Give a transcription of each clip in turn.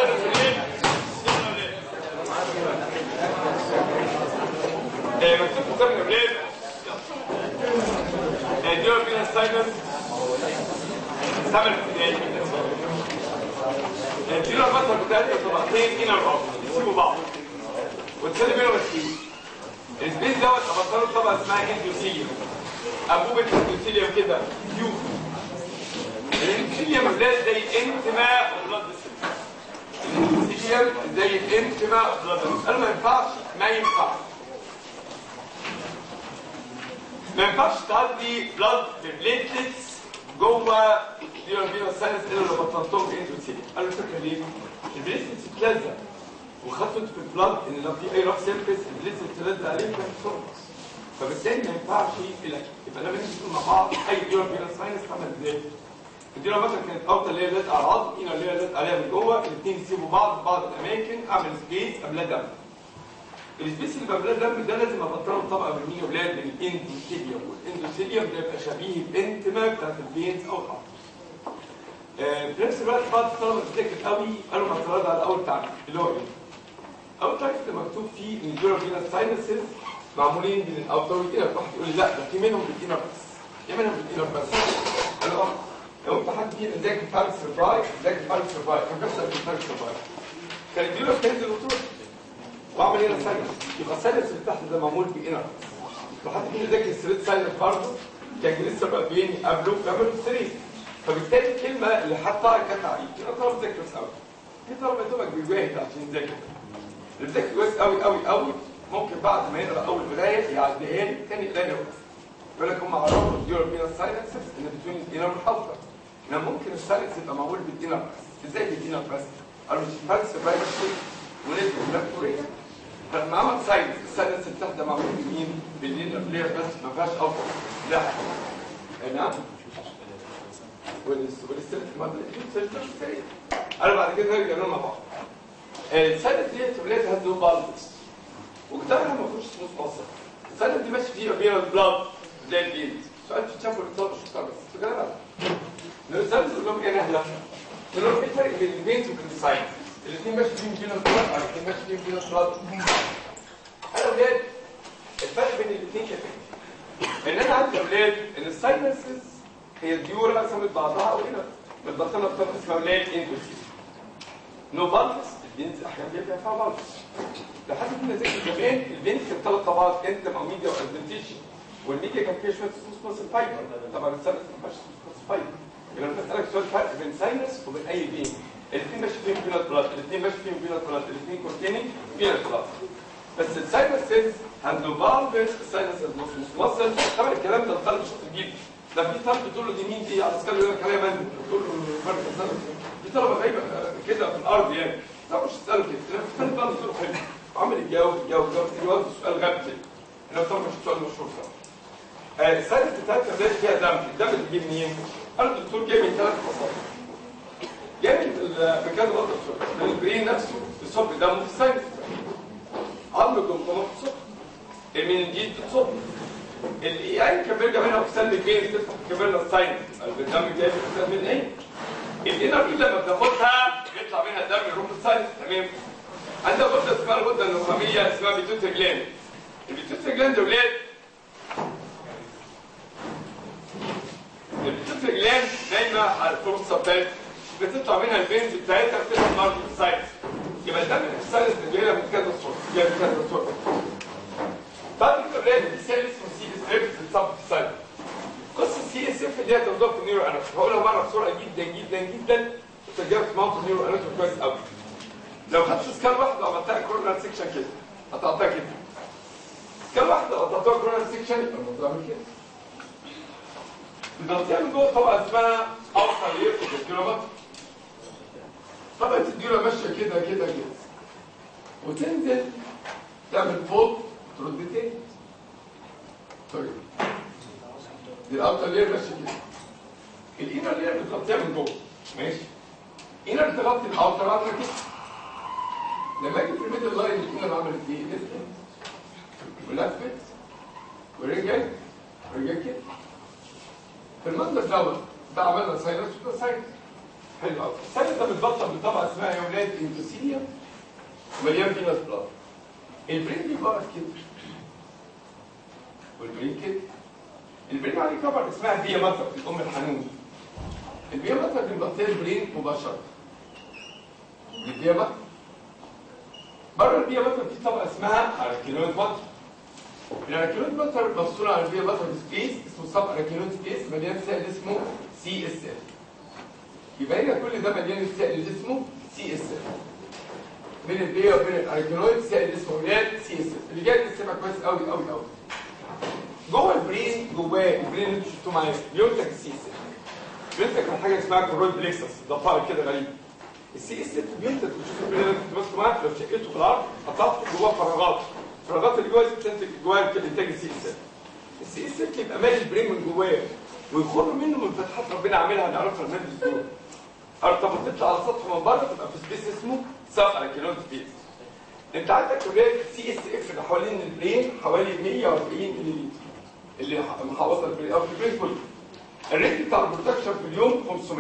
مكتوب كتاب من اولاد دول بينا ساينس ثمن ابتدائي دي الفتره بتاعتها طبقتين هنا وراء يسيبوا بعض والثاني بينهم السبيس السبيس دوت ابطلوا طبقه اسمها اندوسيليوم انبوبه الاندوسيليوم كده كيوب الاندوسيليوم اولاد زي الانتماء بلاد الاندوسيليوم زي الانتماء بلاد قالوا ما ينفعش ما ينفعش ما ينفعش تعدي بلاد ببليتلتس جوه ديوربينا ساينس الا لو بطلتهم اندوسيليوم قالوا الفكره ليه؟ البليتلتس بتلزق وخدت في البلاد ان لو في اي روح سيرفيس البليتلتس تلزق عليه بتحصل فبالتالي ما ينفعش يبقى يبقى لما نيجي مع بعض اي ديوربينا ساينس تعمل ازاي؟ الديورا مثلا كانت اوتر اللي هي لازقه على العظم هنا اللي هي لازقه عليها من جوه الاثنين يسيبوا بعض في بعض الاماكن اعمل سبيس قبلها دم السبيس اللي قبلها دم ده لازم ابطله طبقه من مين اولاد من الاندوثيليوم والاندوثيليوم ده يبقى شبيه بالانتما بتاعت الفينز او الحرف آه في نفس الوقت بعض الطلبه بتذاكر قوي قالوا معترض على اول تعريف اللي هو ايه؟ اول تعريف اللي مكتوب فيه ان الديورا فينا ساينسز معمولين من الاوتر والانر واحد يقول لي لا ده في منهم بالانر بس في منهم بالانر بس قالوا اه لو انت حد فينا ذاكر فارس سربراي ذاكر فارس سربراي كان بيحصل في فارس سربراي كان الديورا بتنزل وتروح واعمل هنا ساينس يبقى الساينس اللي تحت ده معمول بانر لو حد فينا ذاكر ستريت ساينس برضه كان لسه بقى بين قبله قبل ستريت فبالتالي الكلمه اللي حطها كتعريف انا طالب ذاكر قوي في طلبه يا دوبك بيجاهد عشان يذاكر اللي بيذاكر كويس قوي قوي قوي ممكن بعد ما يقرا اول قرايه يعديها لي تاني قرايه وقت يقول لك هم عرفوا اليوروبيان ساينسز ان بتكون الانر والحوضه ان ممكن الساينس يبقى معمول بالانر بس ازاي بالانر بس؟ قالوا مش فالس برايفسي ونسبه بلاكتوريه فلما عمل ساينس الساينس اللي تحت ده معمول بمين؟ بالانر ليه بس ما فيهاش اوفر لا نعم والستيل المادة قالوا بعد كده نرجع لهم مع بعض الساينس ديت ولاد هاز نو بالانس وكتابها ما فيهوش سموث مصر السنه دي ماشي فيها بين البلاد زي الجلد سؤال في تشافوا الاتصال مش بس فكده لا الرسالة تقول لهم ايه نهله تقول لهم ايه الفرق بين البينز وبين الساينس الاثنين ماشي فيهم بين البلاد او الاثنين ماشي فيهم بين البلاد انا اولاد الفرق بين الاثنين كده ان انا عندي اولاد ان الساينسز هي ديورا سمت بعضها او هنا متبطنه بطريقه اسمها اولاد اندوسيس نو بالانس البينز احيانا بيبقى فيها بالانس لحد ما ذاكر زمان البنت كانت ثلاث طبقات انت مع ميديا وادفنتيشن والميديا كان فيها شويه سوس ماسل فايبر طبعا الساينس ما فيهاش سوس ماسل فايبر يبقى انا بسالك سؤال فرق بين ساينس وبين اي بين الاثنين ماشي فيهم بينات بلاد الاثنين ماشي فيهم بينات بلاد الاثنين كونتيننج بينات بلاد بس الساينس سيلز هاندو فالفز الساينس نص نص ماسل طبعا الكلام ده الطالب شاطر جدا ده في طالب بتقول له دي مين دي على سكال يقول لك عليها من بتقول له فرق الساينس في طلبه غايبه كده في الارض يعني لا مش تساله كده في طالب بتقول حلو عمل يجاوب يجاوب يجاوب يجاوب سؤال غبي كده انا طبعا مش سؤال مشهور طبعا الساينس بتاعتها بدات فيها دم الدم اللي بيجي منين؟ قال الدكتور جاي من ثلاث مصادر جاي من المكان برضه من البرين نفسه بيصب دمه في الساينس عظم الجمجمه بتصب المنجيت بتصب الاي كان بيرجع منها في سلب البين تفتح كبرنا الساينس الدم جاي من ايه؟ الانر لما بتاخدها بيطلع منها الدم يروح الساينس تمام عندها غده اسمها الغده النخاميه اسمها بيتوتري جلاند البيتوتري جلاند يا ولاد البيتوتري جلاند نايمه على الفرصه بتاعتها بتطلع منها البينز بتاعتها بتطلع النار في الساينس يبقى الدم اللي في الساينس جاي لها من كذا صوره جاي من كذا صوره بعد كده ولاد في سيل اسمه سي اس اف بتصب في الساينس قصه سي اس اف دي هتوضح في النيورو اناتومي هقولها مره بسرعه جدا جدا جدا وتجاوب في موقف النيورو اناتومي كويس قوي لو خدت سكان واحده وعملتها كورنر سيكشن كده قطعتها كده سكان واحده قطعتها كورنر سيكشن يبقى الموضوع عامل كده بتغطيها من جوه طبقه اسمها اوتر لير في الديورامات طبقه الديورا ماشيه كده كده كده وتنزل تعمل فوق ترد تاني طيب دي الاوتر لير ماشيه كده الانر لير بتغطيها من جوه ماشي انر تغطي الاوتر عامله كده لما اجي في الميدل لاين الاثنين عملت ايه؟ لفت ولفت ورجعت ورجعت كده في المنظر دوت ده عملنا ساينس وده ساينس حلو قوي الساينس ده بيتبطل بطبقه اسمها يا ولاد اندوثيليوم مليان فينوس بلاد البرين بيبقى كده والبرين كده البرين عليه كفر اسمها بيا مطر الام الحنون البيا مطر دي مغطيه البرين مباشره البيا مطر بره البيا مطر في طبقه اسمها اراكينويد مطر الاراكينويد مطر مفصول على البيا مطر سبيس اسمه سب اراكينويد سبيس مليان سائل اسمه سي اس اف يبقى هنا كل ده مليان السائل اللي اسمه سي اس اف بين البيا وبين الاراكينويد سائل اسمه مليان سي اس اف اللي جاي نسمع كويس قوي قوي قوي جوه البرين جواه البرين اللي انتوا شفتوه معايا بينتج السي اس اف بينتج من حاجه اسمها كورويد بليكسس ده فارق كده غريب السي اس اف بينتج بتشوف البرين اللي انتوا ماسكه معاه لو شقيته في الارض هتحط جواه فراغات الفراغات اللي جوه بتنتج جواه انتاج السي اس اف السي اس اف يبقى مالي البرين من جواه ويخر منه من فتحات ربنا عاملها نعرفها المادة دول ارتبط تطلع على سطح من بره تبقى في سبيس اسمه سب اراكينويد سبيس انت عندك ولاد سي اس اف اللي حوالين البرين حوالي 140 مللي اللي محوطه البرين او في البرين كله الريت بتاع البروتكشن في اليوم 500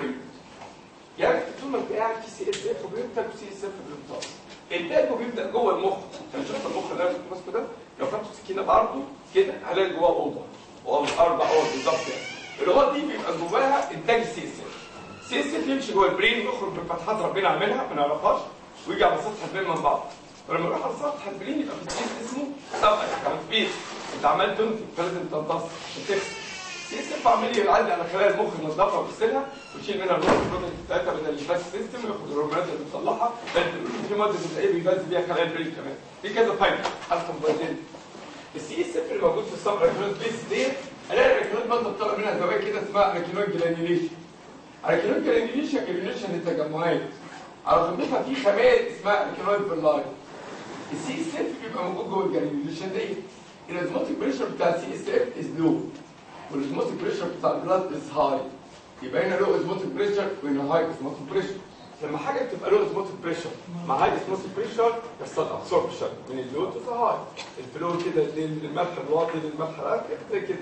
يعني طول ما انت قاعد في سي اس اف وبينتج سي اس اف بالامتصاص الدم بيبدا جوه المخ انا شفت المخ اللي انا كنت ماسكه ده لو فتحت سكينه بعرضه كده هلاقي جواه اوضه اوضه اربع اوض بالظبط يعني الاوض دي بيبقى جواها انتاج سي اس اف سي اس اف يمشي جوه البرين يخرج من فتحات ربنا عاملها ما نعرفهاش ويجي على سطح البرين من بعض ولما يروح على سطح البرين يبقى في سبيس اسمه سبق كمان سبيس انت عمال تنتج فلازم تمتص عشان سي اس اف عمال يعدي على خلايا المخ ينظفها ويغسلها ويشيل منها الروح البروتين بتاعتها بدل الفاس سيستم وياخد الهرمونات اللي بتطلعها في ماده بتلاقيه بيغذي بيها خلايا البرين كمان في كذا فايده حتى موبايلين السي اس اف اللي موجود في الصبر ريكنويد بيس ديت الاقي الريكنويد ماده بتطلع منها زوايا كده اسمها ريكنويد جلانيوليشن الريكنويد جلانيوليشن جلانيوليشن للتجمعات على ضمنها في خلايا اسمها ريكنويد باللاين السي اس اف بيبقى موجود جوه الجلانيوليشن ده ايه؟ الازموتيك بريشر بتاع السي اس اف از لو والازموتيك بريشر بتاع البلاد از هاي يبقى هنا لو ازموتيك بريشر وهنا هاي ازموتيك بريشر لما حاجه بتبقى لو ازموتيك بريشر مع هاي ازموتيك بريشر يحصل ابسوربشن من اللو تو هاي الفلو كده للملح الواطي للملح الاركي كده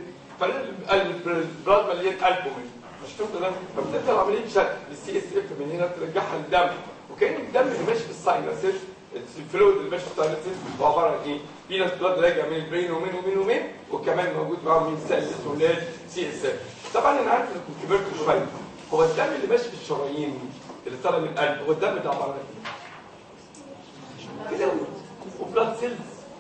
فالبلاد مليان البومين مش شفت ده فبتبدا عمليه شد للسي اس اف من هنا ترجعها للدم وكان الدم اللي ماشي في الساينسز الفلويد اللي ماشي في الساينسز هو عباره عن ايه؟ في ناس بلاد راجع من البرين ومن ومن ومن وكمان موجود معاهم من سيل اسمه ولاد سي اس اف طبعا انا عارف انكم كبرتوا شويه هو الدم اللي ماشي في الشرايين اللي طالع من القلب هو الدم ده عباره عن ايه؟ فلويد وبلاد سيلز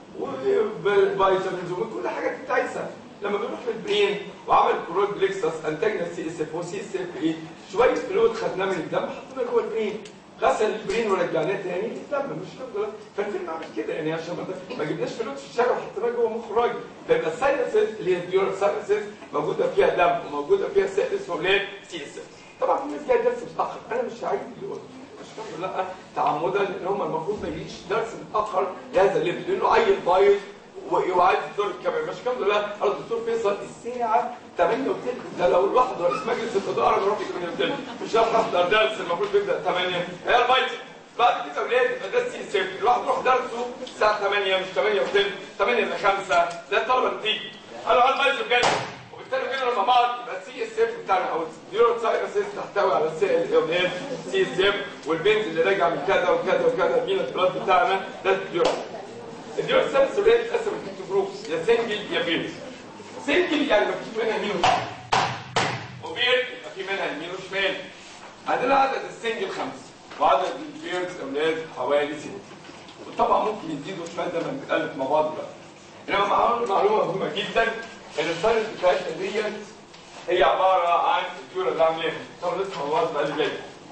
وفيتامينز وكل حاجه انت عايزها لما بنروح للبرين وعمل كرويد بليكسس انتجنا السي اس اف وسي اس اف ايه شويه فلويد خدناه من الدم حطيناه جوه البرين غسل البرين ورجعناه تاني للدم مش كده فالفيلم عامل كده يعني عشان ما, ما جبناش فلويد في الشارع وحطيناه جوه مخ الراجل فيبقى الساينسز اللي هي الديورال ساينسز موجوده فيها دم وموجوده فيها سائل اسمه ليه سي اس اف طبعا في ناس جايه درس متاخر انا مش عايز اللي قلته مش فاهم لا تعمدا لان هم المفروض ما يجيش درس متاخر لهذا الليفل لانه عيل بايظ وعايز الدور الكاميرا مش الحمد لله قال الدكتور فيصل الساعه 8 وثلث ده لو الواحد رئيس مجلس الاداره بيروح 8 وثلث مش هحضر درس المفروض بيبدا 8 هي البايظ بعد كده ولاد يبقى ده السي اس اف الواحد يروح درسه الساعه 8 مش 8 وثلث 8 الا 5 ده الطلبه اللي بتيجي قالوا على البايظ بجد وبالتالي كده لما بعض يبقى السي اس اف بتاعنا او الديورال ساينسز تحتوي على السائل الاولاد سي اس اف والبنز اللي راجع من كذا وكذا وكذا مين البلاد بتاعنا ده الديورال الديورال سيلز ولاد بتتقسم لتو جروبس يا سنجل يا بيرد سنجل يعني مفيش منها يمين وشمال وبيرد يبقى في منها يمين وشمال عندنا عدد السنجل خمسه وعدد البيردز اولاد حوالي سته وطبعا ممكن يزيدوا شويه ده لما نتالف مع بعض بقى انما معلومه مهمه جدا ان الساينس بتاعتنا ديت هي عباره عن الديورال اللي عاملاها طب نسمع مع بعض بقى اللي جاي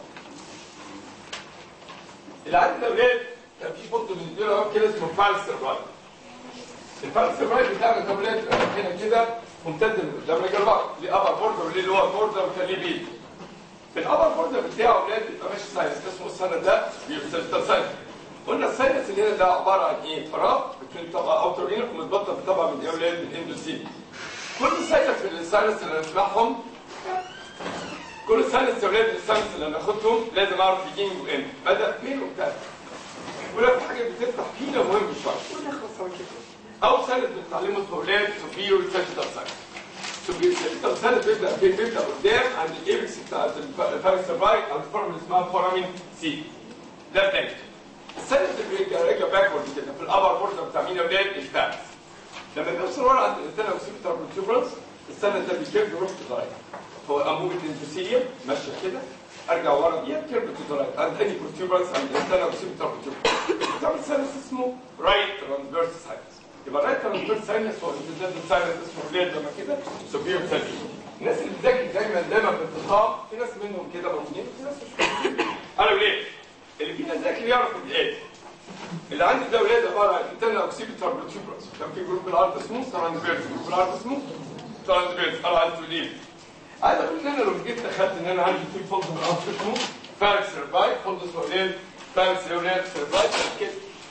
اللي عندنا اولاد كان في فوتو من الديورال كده اسمه فالس الرايت الفالس الرايت بتاعنا ده ولاد هنا كده ممتد من قدام رجل بعض ليه ابر بوردر وليه لور بوردر وكان ليه بيت الابر بوردر بتاعه ولاد بيبقى ماشي ساينس اسمه السنه ده بيبقى ساينس قلنا الساينس اللي هنا ده عباره عن ايه؟ فراغ بين طبقه اوتر انر ومتبطن بطبقه من ايه ولاد من الاندوسين كل ساينس من الساينس اللي هنسمعهم كل ساينس يا ولاد من الساينس اللي هناخدهم لازم اعرف بيجينج وان بدا فين وبتاع ولو في حاجه بتفتح فينا مهم شويه قلنا خلاص هو كده اول ساينس بنتعلمه اسمه ولاد سوبيريور ساجيتال ساينس سوبير سيستم سنة بيبدا فين بيبدا قدام عند الايبكس بتاعت الفارس رايت او الفورم اللي اسمها فورامين سي ده بتاعتي السنة اللي بيرجع راجع باكورد كده في الابر بورد بتاع مين يا ولاد الفارس لما بيوصل ورا عند الانتنا اوكسيبيتال بروتوبرانس السنة ده بيكيرف يروح للرايت هو انبوبة الانفوسيليوم ماشية كده ارجع ورا دي كيرف تو ذا رايت عند اني بروتوبرانس عند الانتنا اوكسيبيتال بروتوبرانس بتعمل ساينس اسمه رايت ترانسفيرس ساينس يبقى الرايت ترانسفيرس ساينس هو الامتداد الساينس اسمه ليه لما كده سوبير ساينس الناس اللي بتذاكر دايما دايما بانتظام في ناس منهم كده موجودين في ناس مش موجودين قالوا ليه؟ اللي فينا ذاكر يعرف الايه اللي عندي ده ولاد عباره عن انترنال اوكسيبيتال بروتوبرانس كان في جروب الارض اسمه ترانسفيرس جروب الارض اسمه ترانسفيرس قالوا عايز تقول ايه؟ عايز اقول ان انا لو جيت دخلت ان انا عندي في فولد من الارض اسمه فارس سيرفايت فولد اسمه ايه؟ فارس سيرفايت كده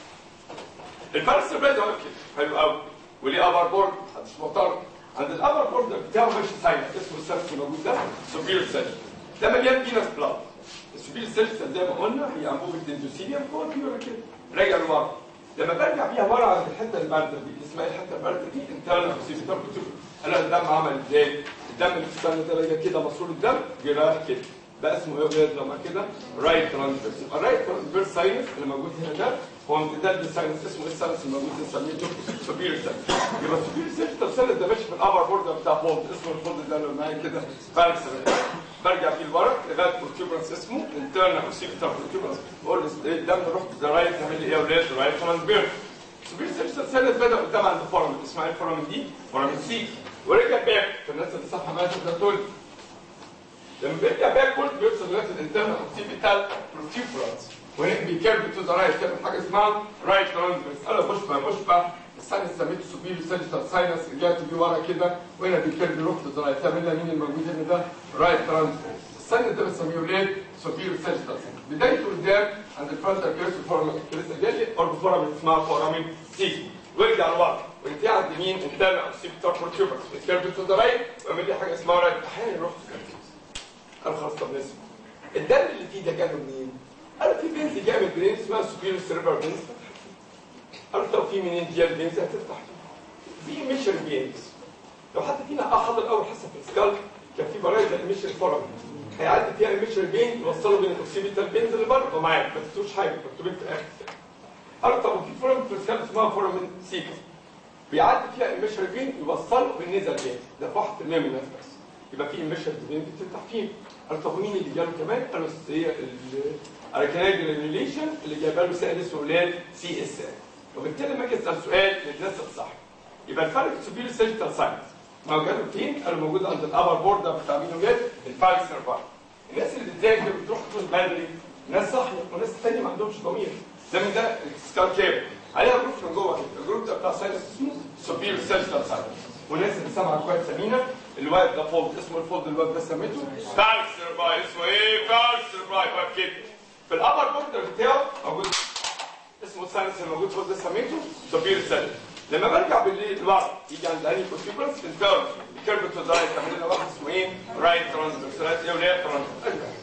الفارس سيرفايت هو كده حلو قوي وليه ابر بورد محدش معترض عند الابر بورد بتاعه ماشي ساينس اسمه السيرفس الموجود ده سوبير سيل ده مليان فينس بلاد السوبير سيل زي ما قلنا هي انبوبه الاندوثيليوم جوه البيور كده راجع لورا لما برجع بيها ورا عند الحته البارده دي اسمها الحته البارده دي انترنال اوكسيبيتال بروتوكول انا الدم عمل ازاي؟ الدم اللي في السنه ده راجع كده مسؤول الدم جه رايح كده ده اسمه ايه يا ولاد لما كده رايت ترانسفيرس يبقى الرايت ترانسفيرس ساينس اللي موجود هنا ده هو امتداد للساينس اسمه ايه الساينس الموجود نسميه سوبير ساينس يبقى سوبير ساينس طب ساينس ده ماشي في الابر بورد بتاع فولد اسمه الفولد ده اللي معايا كده فارس برجع فيه لورا لغايه بروتوبرانس اسمه انترنال اوكسيبيتال بروتوبرانس بقول له الدم رحت ذا رايت تعمل لي ايه يا ولاد رايت ترانسفيرس سوبير سيرفس سيرفس بدا قدام عند فورمن اسمها ايه الفورمن دي؟ فورمن سي ورجع باك فالناس اللي صح معايا تقدر تقول لما بيرجع باك كل بيوصل لغايه الانترنال اوكسيبيتال بروتوبرانس وهناك بيكيرف تو ذا رايت تعمل حاجه اسمها رايت ترانسفيرس انا مشبع مشبع الساينس سميته سوبير سيرفس ساينس رجعت بيه ورا كده وهنا بيكيرف يروح تو ذا رايت تعمل لنا مين الموجود هنا ده رايت ترانسفيرس الساينس ده بنسميه ولاد سوبير سيرفس بدايته قدام عند الفرونتال كيرس فورم لسه جاي او فورم اسمها فورامين سي وارجع لورا وانت عند مين انترنال اوكسيبيتال بروتوبرانس بيكيرف تو ذا رايت واعمل لي حاجه اسمها رايت احيانا يروح في قال خلاص طب نسمع الدم اللي فيه ده جاله منين؟ قالوا في بنز جاي من البرين اسمها سوبيريور سيربر بنز قالوا طب في منين دي البنز هتفتح في ميشر بينز لو حد فينا اخذ الاول حسب السكال كان في برايد الميشر فورم هيعدي فيها الميشر بين يوصله بين الاوكسيبيتال بينز اللي بره ومعاك ما تكتبوش حاجه مكتوبين في الاخر قالوا طب وفي فورم في السكال اسمها فورم سيكا بيعدي فيها الميشر بين يوصله بالنيزل بين ده في 1% من الناس بس يبقى في الميشر بين بتفتح فيه قالوا طب ومين اللي جاله كمان؟ قالوا هي الاركانال جرانيوليشن اللي جايبه له سائل اسمه ولاد سي اس ال وبالتالي لما اجي اسال سؤال للناس الصح يبقى الفرق سوبير سيجيتال ساينس موجود فين؟ قالوا موجود عند الابر بوردر بتاع مين ولاد؟ الفارس سيرفايف الناس اللي بتذاكر بتروح تكون بدري ناس صح وناس تانية ما عندهمش ضمير زي ما ده السكال كيب عليها جروب من جوه كده الجروب ده بتاع ساينس اسمه سوبير سيجيتال ساينس والناس اللي سامعه كويس سمينه الواد ده فولد اسمه الفولد الواد ده سميته فارس سيرفايف اسمه ايه؟ فارس سيرفايف واقف كده في الابر بوردر بتاعه موجود اسمه الساينس الموجود فوق ده سميته سوبير سيل لما برجع بالليل لورا يجي عند اني كونتيبرنس في الكيرف الكيرف تو رايت تعمل لنا واحد اسمه ايه؟ رايت ترانسفيرس رايت ايه ولا ترانسفيرس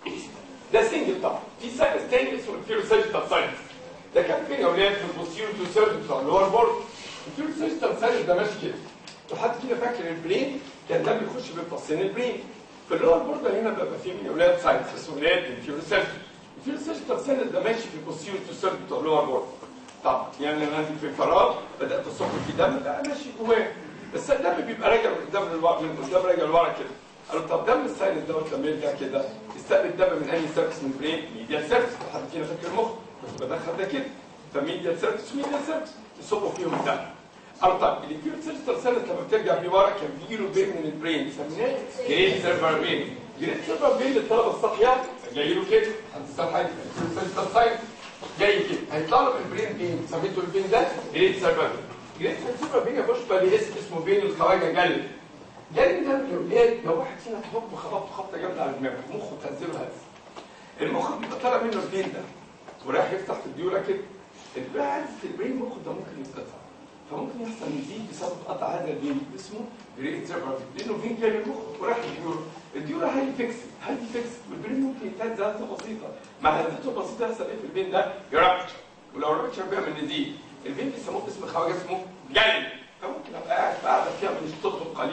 ده سنجل طبعا في ساينس تاني اسمه الفيروسيجيتال ساينس ده كان فين يا ولاد في البوستيرو تو سيرف بتاع اللور بورد الفيروسيجيتال ساينس ده ماشي كده لو حد كده فاكر البرين كان ده بيخش بفصين البرين في اللور بورد هنا بيبقى فيه من اولاد ساينس اسمه ولاد الفيروسيجيتال الفيروسيجيتال ساينس ده ماشي في البوستيرو تو سيرف بتاع اللور بورد طبعا يعني انا عندي في الفراغ بدات اصب في دم لا ماشي جواه بس الدم بيبقى راجع من قدام للورا من قدام راجع لورا كده قالوا طب دم الساينس دوت لما يرجع كده يستقبل الدم من انهي سيرفس من البرين ميديال سيرفس حد فينا فاكر المخ كنت بدخل ده كده فميديال سيرفس وميديال سيرفس يصبوا فيهم الدم قالوا طب الفيروسيجيتال ساينس لما بترجع بيه ورا كان بيجي له بين من البرين سميناه جريد سيرفر بين جريد سيرفر بين للطلبه الصحيه جاي له كده هتستاذ حاجه الفيروسيجيتال ساينس جاي كده هيطلع له البرين بين سميته البين ده جريد سيرفر جريد سيرفر بين يخش بقى اسم اسمه بين الخواجه جلد جلد ده الاولاد لو واحد فينا خبط خبط خبطه جامده على دماغه مخه تنزله هز المخ بيبقى طالع منه البين ده ورايح يفتح في الديوره كده البعد في البرين مخه ده ممكن يتقطع فممكن يحصل نزيف بسبب قطع هذا البين اسمه جريد سيرفر لانه فين جاي من المخ ورايح الديوره الديوره هاي فيكس هاي فيكس والبرين ممكن يتهز هزه بسيطه مع هزته البسيطه يحصل ايه في البين ده؟ يربتش ولو ربتش بيعمل نزيف البين بيسموه اسم خواجه اسمه جلد فممكن ابقى قاعد في قاعده فيها من الطب القليل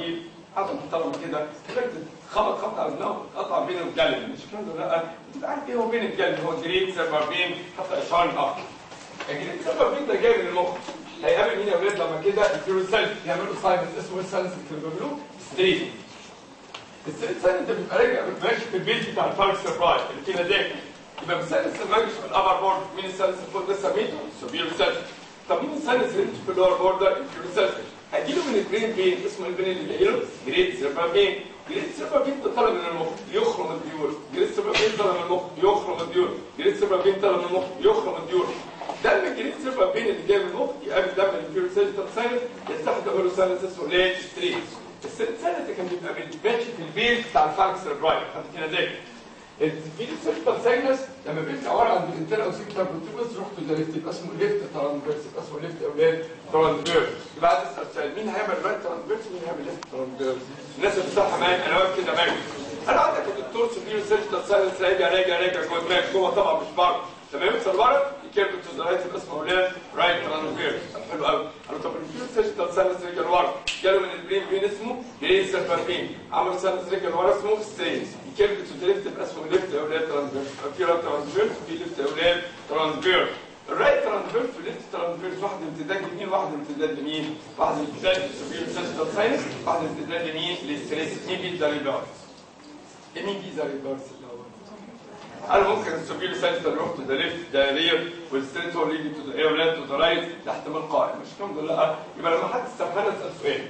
حاطط محترمه كده فكرت خبط خبط على دماغه قطع بين الجلد مش الكلام ده لا انت عارف ايه هو بين الجلد هو جريد سيربابين حتى اشعار اخر الجريد سيربابين ده جاي من المخ هيقابل مين يا ولاد لما كده الفيروسيل يعملوا ساينس اسمه الساينس اللي بيعملوه ستريت الستريت ساينس انت بيبقى راجع ماشي في البيت بتاع الفارك سيربرايز اللي فينا ده يبقى بالساينس الماجش في الابر بورد مين الساينس اللي فوق ده سميته سوبيرو سيرفيس طب مين الساينس اللي في اللور بورد الفيرو سيرفيس هيجيله من البرين بين اسمه البرين اللي جايله جريد سيربابين جريد سيربابين ده طلب من المخ يخرم الديول جريد سيربابين طلب من المخ يخرم الديول جريد سيربابين طلب من المخ يخرم الديول دم الجريد سيربابين اللي جاي من المخ يقابل دم الفيرو سيرفيس يستخدم له ساينس اسمه ليت ستريت الساينس كان بيبقى ماشي في البيت بتاع الفارك سيربرايل خدت كده زي في السيرفر ساينس لما بيرجع ورا عند الانترا او سيكتر بس رحت ده ليفت يبقى اسمه ليفت ترانفيرس يبقى اسمه ليفت اولاد ترانفيرس يبقى عايز اسال سؤال مين هيعمل رايت ترانفيرس ومين هيعمل ليفت ترانفيرس الناس اللي بتصحى معايا انا واقف كده معاك انا عندك الدكتور سوبيريور سيرجيكال ساينس راجع راجع راجع جوه دماغك جوه طبعا مش بره لما يوصل ورا يكمل تو ذا رايت يبقى اسمه اولاد رايت ترانفيرس حلو قوي انا طب الدكتور سيرجيكال ساينس رجع ورا جاله من البرين بين اسمه جرين سيرفابين عمل ساينس رجع ورا اسمه سترينز يكمل تو ذا ليفت يبقى اسمه ليفت اولاد ترانسفيرس في رايت ترانسفيرس وفي ليفت اولاد ترانسفيرس الرايت ترانسفيرس والليفت ترانسفيرس واحد امتداد يمين واحد امتداد يمين واحد امتداد للسوبير سيستم ساينس واحد امتداد يمين للستريس مين بيزا ريفرس مين بيزا ريفرس انا ممكن السوبير ساينس نروح تو ذا ليفت ده رير والستريت هو اللي يجي تو ذا اولاد تو ذا رايت ده احتمال قائم مش الحمد لله يبقى لما حد استفهمنا اسال سؤال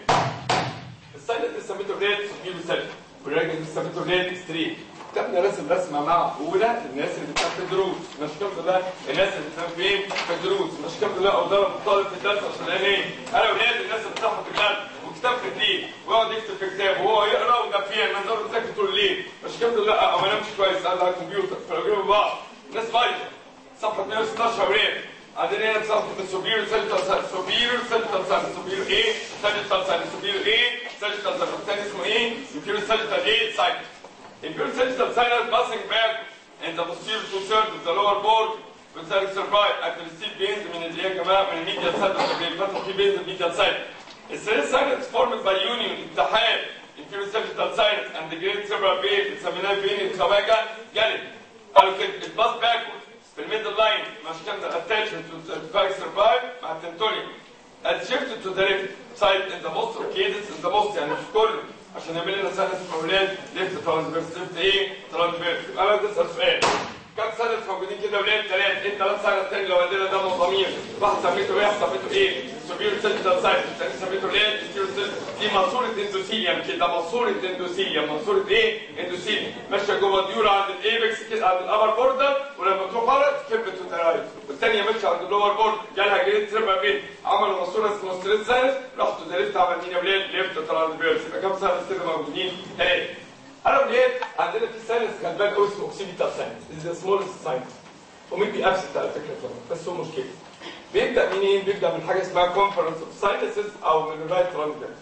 الساينس اللي سميته ريت سوبير ساينس والراجل اللي سميته ريت ستريت كتبنا رسم رسمه معقوله للناس اللي بتفهم في الدروس مش كم ده الناس اللي بتفهم فين في الدروس مش كم ده او ضرب الطالب في الدرس عشان ايه انا ولاد الناس اللي بتاخد الجد وكتاب في الليل ويقعد يكتب في كتاب وهو يقرا وده فيها المنظر بتذاكر طول الليل مش كم ده لا او ما نامش كويس قاعد على الكمبيوتر فلو بعض الناس بايظه صفحه 116 ولاد عندنا هنا صفحه السوبيريور سيلتال ساينس سوبيريور سيلتال ساينس سوبيريور ايه سيلتال ساينس سوبيريور ايه سيلتال ساينس الثاني اسمه ايه سوبيريور سيلتال ايه ساينس Impure septal sinus passing back in the posterior two thirds of the lower board with the survive at the receive veins من اللي هي كمان من الميديال سايد بيفتح في veins الميديال سايد. السيريس sinus formed by union اتحاد inferior septal sinus and the great cerebral vein بنسميناها vein الخواجة جلد. قالوا كده it pass backward في الميدل لاين مش كان attachment to the back survive مع التنتونيوم. and shifted to the left side in the most of cases in the most يعني مش كله عشان يعمل لنا سنة اولاد ليفت ترانسفيرس ليفت ايه ترانسفيرس انا بسال سؤال كم سنة موجودين كده ولاد ثلاث انت ثلاث سنة الثاني لو عندنا ده ضمير واحد سميته ايه واحد سميته ايه سوبير سيلتال سايت الثاني سميته ليه دي ماسورة اندوثيليوم كده ماسورة اندوثيليوم ماسورة ايه اندوثيليوم ماشية جوه الديور عند الايبكس كده عند الابر بوردر ولما تروح ورا تكب تو ذا رايت والثانية ماشية عند اللور بورد جالها جريد تربا بين عملوا ماسورة اسمه ستريت ساينس رحتوا ذا ليفت عمل مين يا ولاد ليفت ترانسفيرس يبقى كام سنة كده موجودين ثلاثة انا ولاد عندنا في ساينس خد بالك قوي اسمه اوكسيبيتال ساينس ذا سمولست ساينس ومين بيأبسط على فكرة طبعا بس هو مشكلة بيبدأ منين؟ بيبدأ من حاجة اسمها كونفرنس اوف ساينسز او من الرايت ترانسفيرس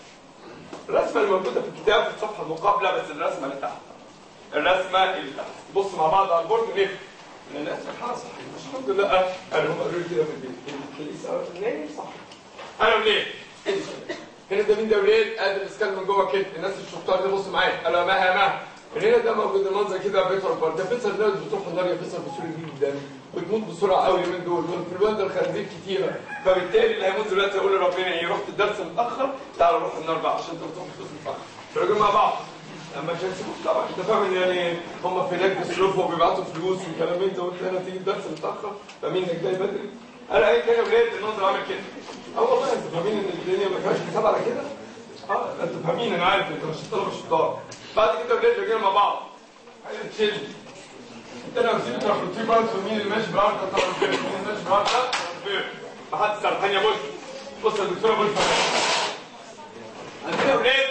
الرسمة اللي موجودة في الكتاب في الصفحة المقابلة بس الرسمة اللي تحت الرسمة اللي تحت بص مع بعض على البورد ليه؟ لأن الناس الحالة صحيح مش الحمد لله قالوا هم قالوا لي كده في البيت الكنيسة نايم صح أنا وليه؟ هنا ده مين ده ولاد قادر الاسكان من جوه كده الناس الشطار دي بص معايا قالوا مها مها هنا ده موجود المنظر كده بيتر بار ده بيتر ده بتروح النار يا بيتر بسرعه جدا بتموت بسرعه قوي من دول والانفلونزا الخنازير كتيره فبالتالي اللي هيموت دلوقتي يقول لربنا ايه رحت الدرس متاخر تعال روح النار بقى عشان انت بتروح الدرس متاخر راجعين مع بعض اما مش هيسيبوك طبعا انت فاهم ان يعني هم في هناك بيصرفوا وبيبعتوا فلوس والكلام انت وانت هنا تيجي الدرس متاخر فاهمين انك جاي بدري انا اي كده يا ولاد المنظر عامل كده اه والله انتوا فاهمين ان الدنيا ما فيهاش حساب على كده اه انتوا فاهمين انا عارف انتوا مش طلبه شطار بعد كده ولاد راجعين مع بعض حاجه تشيل انت لو سيبت في بارت مين اللي ماشي بعرض طبعا مين اللي ماشي بعرض ما حد سرحان يا بص بص يا دكتوره بص عندنا ولاد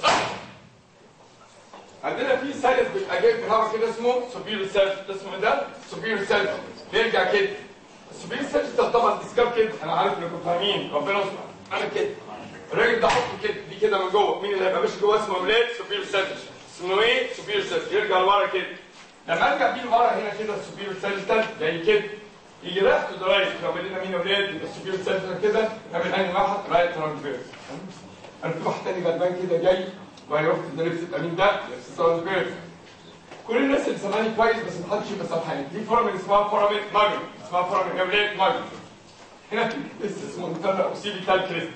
عندنا في سالف بيبقى جاي في الهواء كده اسمه سوبيريور سيلف اسمه ده سوبيريور سيلف بيرجع كده السوبيريور سيلف ده طبعا ديسكاب كده انا عارف انكم فاهمين ربنا يستر انا كده الراجل ده حطه كده دي كده من جوه مين اللي هيبقى ماشي جوه اسمه اولاد سوبيريور سيلف اسمه ايه سوبيريور سيلف يرجع لورا كده لما ارجع بيه لورا هنا كده السوبيريور سيلف زي كده يجي رايح تو ذا رايت يعمل لنا مين اولاد يبقى السوبيريور سيلف كده يعمل انهي واحد رايت ترانسفيرس انا في واحد تاني غلبان كده جاي وهيروح ده نفس يبقى مين ده؟ نفس ترانسفيرس كل الناس اللي سامعاني كويس بس محدش يبقى سامعاني دي فورامين اسمها فورامين ماجن اسمها فورامين جابلين ماجن هنا في لسه اسمه انترا اوكسيبيتال كريست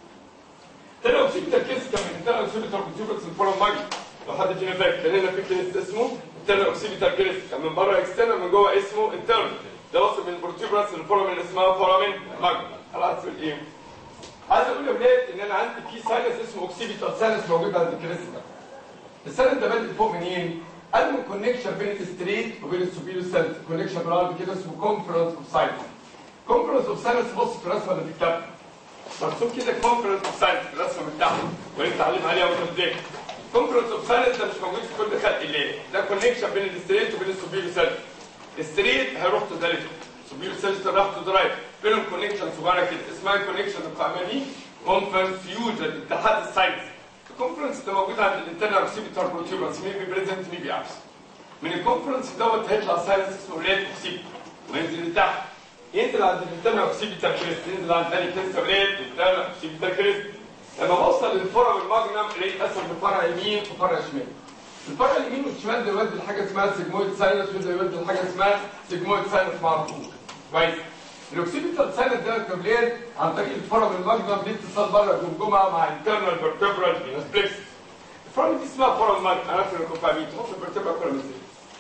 تاني اوكسيبيتال كريست كان من انترا اوكسيبيتال كونتيبرس الفورام ماجن لو حد فينا فاكر كان هنا في كريست اسمه انترا اوكسيبيتال كريست كان من بره اكسترنال من جوه اسمه انترنال ده وصل من البروتيبرس للفورامين اللي اسمها فورامين ماجن خلاص تقول ايه عايز اقول يا ولاد ان انا عندي في ساينس اسمه اوكسيبيتال ساينس موجود عند الكريست ده السنه ده بادئ فوق منين؟ قال من كونكشن بين الستريت وبين السوبيريور سيلز كونكشن بالعربي كده اسمه كونفرنس اوف ساينس كونفرنس اوف ساينس بص في الرسمه اللي في الكتاب مرسوم كده كونفرنس اوف ساينس في الرسمه من تحت وانت تعلم عليها وانت بتذاكر كونفرنس اوف ساينس ده مش موجود في كل خلق الله ده كونكشن بين الستريت وبين السوبيريور سيلز الستريت هيروح تو ذا ليفت السوبيريور سيلز راح تو ذا رايت بينهم كونكشن صغيره كده اسمها كونكشن القائمه دي كونفرنس فيوجن اتحاد الساينس الكونفرنس ده موجود عند الانترنال اوكسيبيتال بروتيوبرانس مين بيبريزنت مين بيعكس من الكونفرنس دوت هيطلع ساينس اسمه ريد اوكسيب وينزل لتحت ينزل عند الانترنال اوكسيبيتال كريست ينزل عند تاني كريست ريد انترنال اوكسيبيتال كريست لما بوصل للفرع والماجنم الاقي اتقسم لفرع يمين وفرع شمال الفرع اليمين والشمال ده يودي لحاجه اسمها سيجمويد ساينس وده يودي لحاجه اسمها سيجمويد ساينس مع طول كويس الاوكسيبيتال ساينس ده كابلين عن طريق الفرع والماجنم ليه اتصال بره الجمجمه مع انترنال فيرتبرال فينس بلكس الفرع دي اسمها فرع الماجنم انا عارف انكم فاهمين تحط الفيرتبرال كله ازاي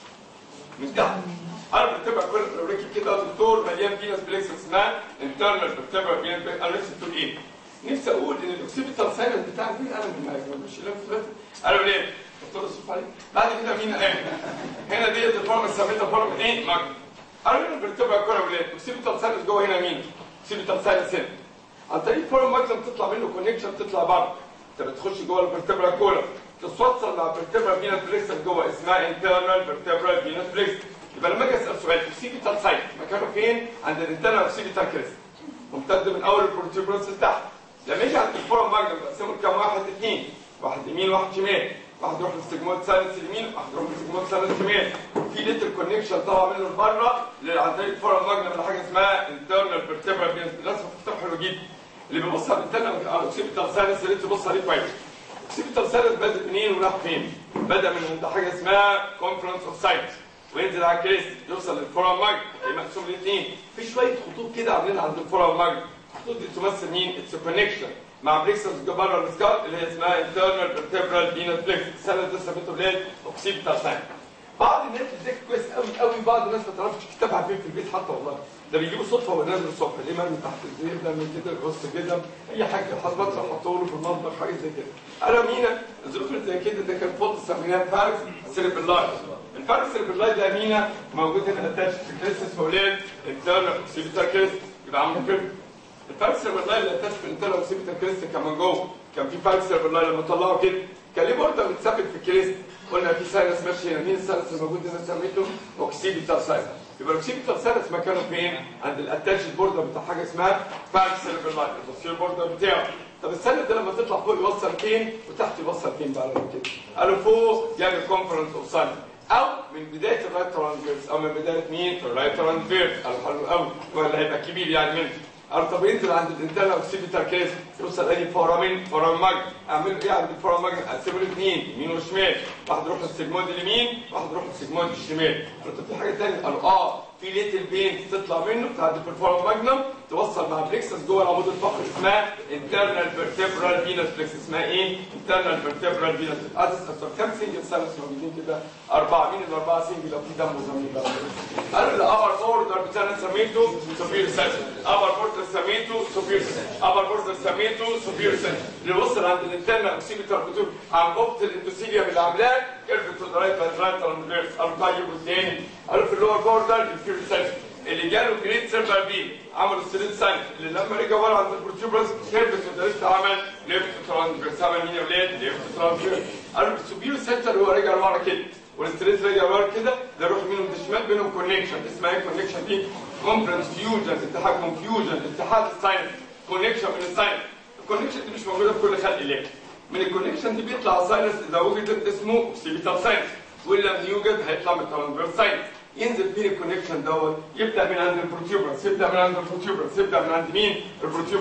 من تحت عارف الفيرتبرال كله لو ركب كده دكتور مليان فينس بلكس اسمها انترنال فيرتبرال فينس بلكس انا نفسي تقول ايه؟ نفسي اقول ان الاوكسيبيتال ساينس بتاعك مين انا من الماجنم مش لف قالوا ليه؟ دكتور الصوف عليه بعد كده مين قال هنا ديت الفورم سميتها فورم ايه؟ ماجنم قالوا لنا الفيرتبرال كوره ولاد اوكسيبيتال ساينس جوه هنا مين؟ اوكسيبيتال ساينس هنا عن طريق فورم ماجنم تطلع منه كونكشن تطلع بره انت بتخش جوه الفيرتبرال كوره تتوصل مع الفيرتبرال فينس بليكس جوه اسمها انترنال فيرتبرال فينس بليكس يبقى لما اجي اسال سؤال اوكسيبيتال ساينس مكانه فين؟ عند الانترنال اوكسيبيتال كريست ممتد من اول البروتيبرنس لتحت لما يجي عند الفورم ماجنم بقسمه لكام واحد اثنين واحد يمين واحد شمال واحد يروح للسيجمويد ساينس اليمين واحد يروح للسيجمويد ساينس الشمال في ليتر كونكشن طالع منه لبره عن طريق الفورم ماجنم لحاجه اسمها انترنال فيرتبرال فينس الرسمه في الكتاب حلو جدا اللي بيبص على الانترنال على اوكسيبيتال ساينس اللي تبص عليه كويس اوكسيبيتال ساينس بدا منين وراح فين؟ بدا من عند حاجه اسمها كونفرنس اوف ساينس وينزل على الكريست يوصل للفورم ماجنم مقسوم لاثنين في شويه خطوط كده عاملينها عند الفورم ماجنم الخطوط دي تمثل مين؟ اتس كونكشن مع بريكسس بره السكال اللي هي اسمها انترنال فيرتبرال فينس بلكس السنه دي سميته ليه اوكسيبيتال ساين بعض الناس بتذاكر كويس قوي قوي بعض الناس ما تعرفش كتابها فين في البيت حتى والله ده بيجيبوا صدفه وهو نازل الصبح ليه مرمي تحت الزيت ده من كده رص كده اي حاجه حضرتك حطوا له في المطبخ حاجه زي كده انا مينا الظروف اللي زي كده ده كان فوق سميناه فارس سيربلاي الفارس سيربلاي ده مينا موجود هنا اتاتش في كريستس فولين انترنال اوكسيبيتال كريست يبقى عامل كده الفارس سيربلاي اللي اتاتش في الانترنال اوكسيبيتال كريست كان من جوه كان في فارس سيربلاي لما طلعوا كده كان ليه برضه متثبت في الكريست قلنا في ساينس ماشي هنا مين الساينس الموجود هنا سميته اوكسيبيتال ساينس يبقى الاوكسيبيتال ساينس مكانه فين؟ عند الاتاتش بوردر بتاع حاجه اسمها فارس سيربلاي البوستير بوردر بتاعه طب السند ده لما تطلع فوق يوصل فين وتحت يوصل فين بقى لو كده قالوا فوق يعمل كونفرنس اوف ساينس او من بدايه الرايت ترانسفيرس او من بدايه مين؟ الرايت ترانسفيرس قالوا حلو قوي ولا هيبقى كبير يعني منه قالوا طب ينزل عند الانترنال اوكسيبيتال كيس يوصل ادي فورامين فورام ماج اعمل ايه عند الفورام ماج اقسمه لاثنين يمين وشمال واحد يروح للسيجمويد اليمين واحد يروح للسيجمويد الشمال قالوا طب في حاجه ثانيه قالوا اه في ليتل بين تطلع منه تعدي في الفورام ماجنم توصل مع بليكسس جوه العمود الفقري اسمها انترنال فيرتبرال فينس بليكس اسمها ايه؟ انترنال فيرتبرال فينس عايز اسال كم سنجل سالس موجودين كده؟ اربعه مين الاربعه سنجل لو في دم وزميل بقى؟ قالوا الابر بوردر بتاعنا سميته سوبير سيل ابر بوردر سميته سوبير سيل ابر بوردر سميته سوبير سيل اللي وصل عند الانترنال اوكسيبيتال بتقول عن قبه الاندوثيليوم اللي عاملاه كيرف تو ذا رايت رايت ترانسفيرس قالوا طيب والتاني قالوا في اللور بوردر الفير سيل اللي جاله جريد سيرفر بي عملوا ستريت ساين اللي لما رجع ورا عند البروتيوبرس كيرف تو ذا عمل ليفت ترانسفيرس عمل مين يا ولاد؟ ليفت ترانسفيرس قالوا السوبير سنتر هو رجع لورا كده والستريت رجع ورا كده ده يروح منهم الشمال بينهم كونكشن اسمها ايه كونكشن دي؟ كونفرنس فيوجن اتحاد كونفيوجن اتحاد الساينس كونكشن من الساينس الكونكشن دي مش موجوده في كل خلق الله من الكونكشن دي بيطلع ساينس اذا وجدت اسمه اوكسيبيتال ساينس وان لم يوجد هيطلع من الترانسفيرس ساينس ينزل فين الكونكشن دوت يبدا من عند البروتيوبرس يبدا من عند البروتيوبرس يبدا من عند مين البروتيوبرس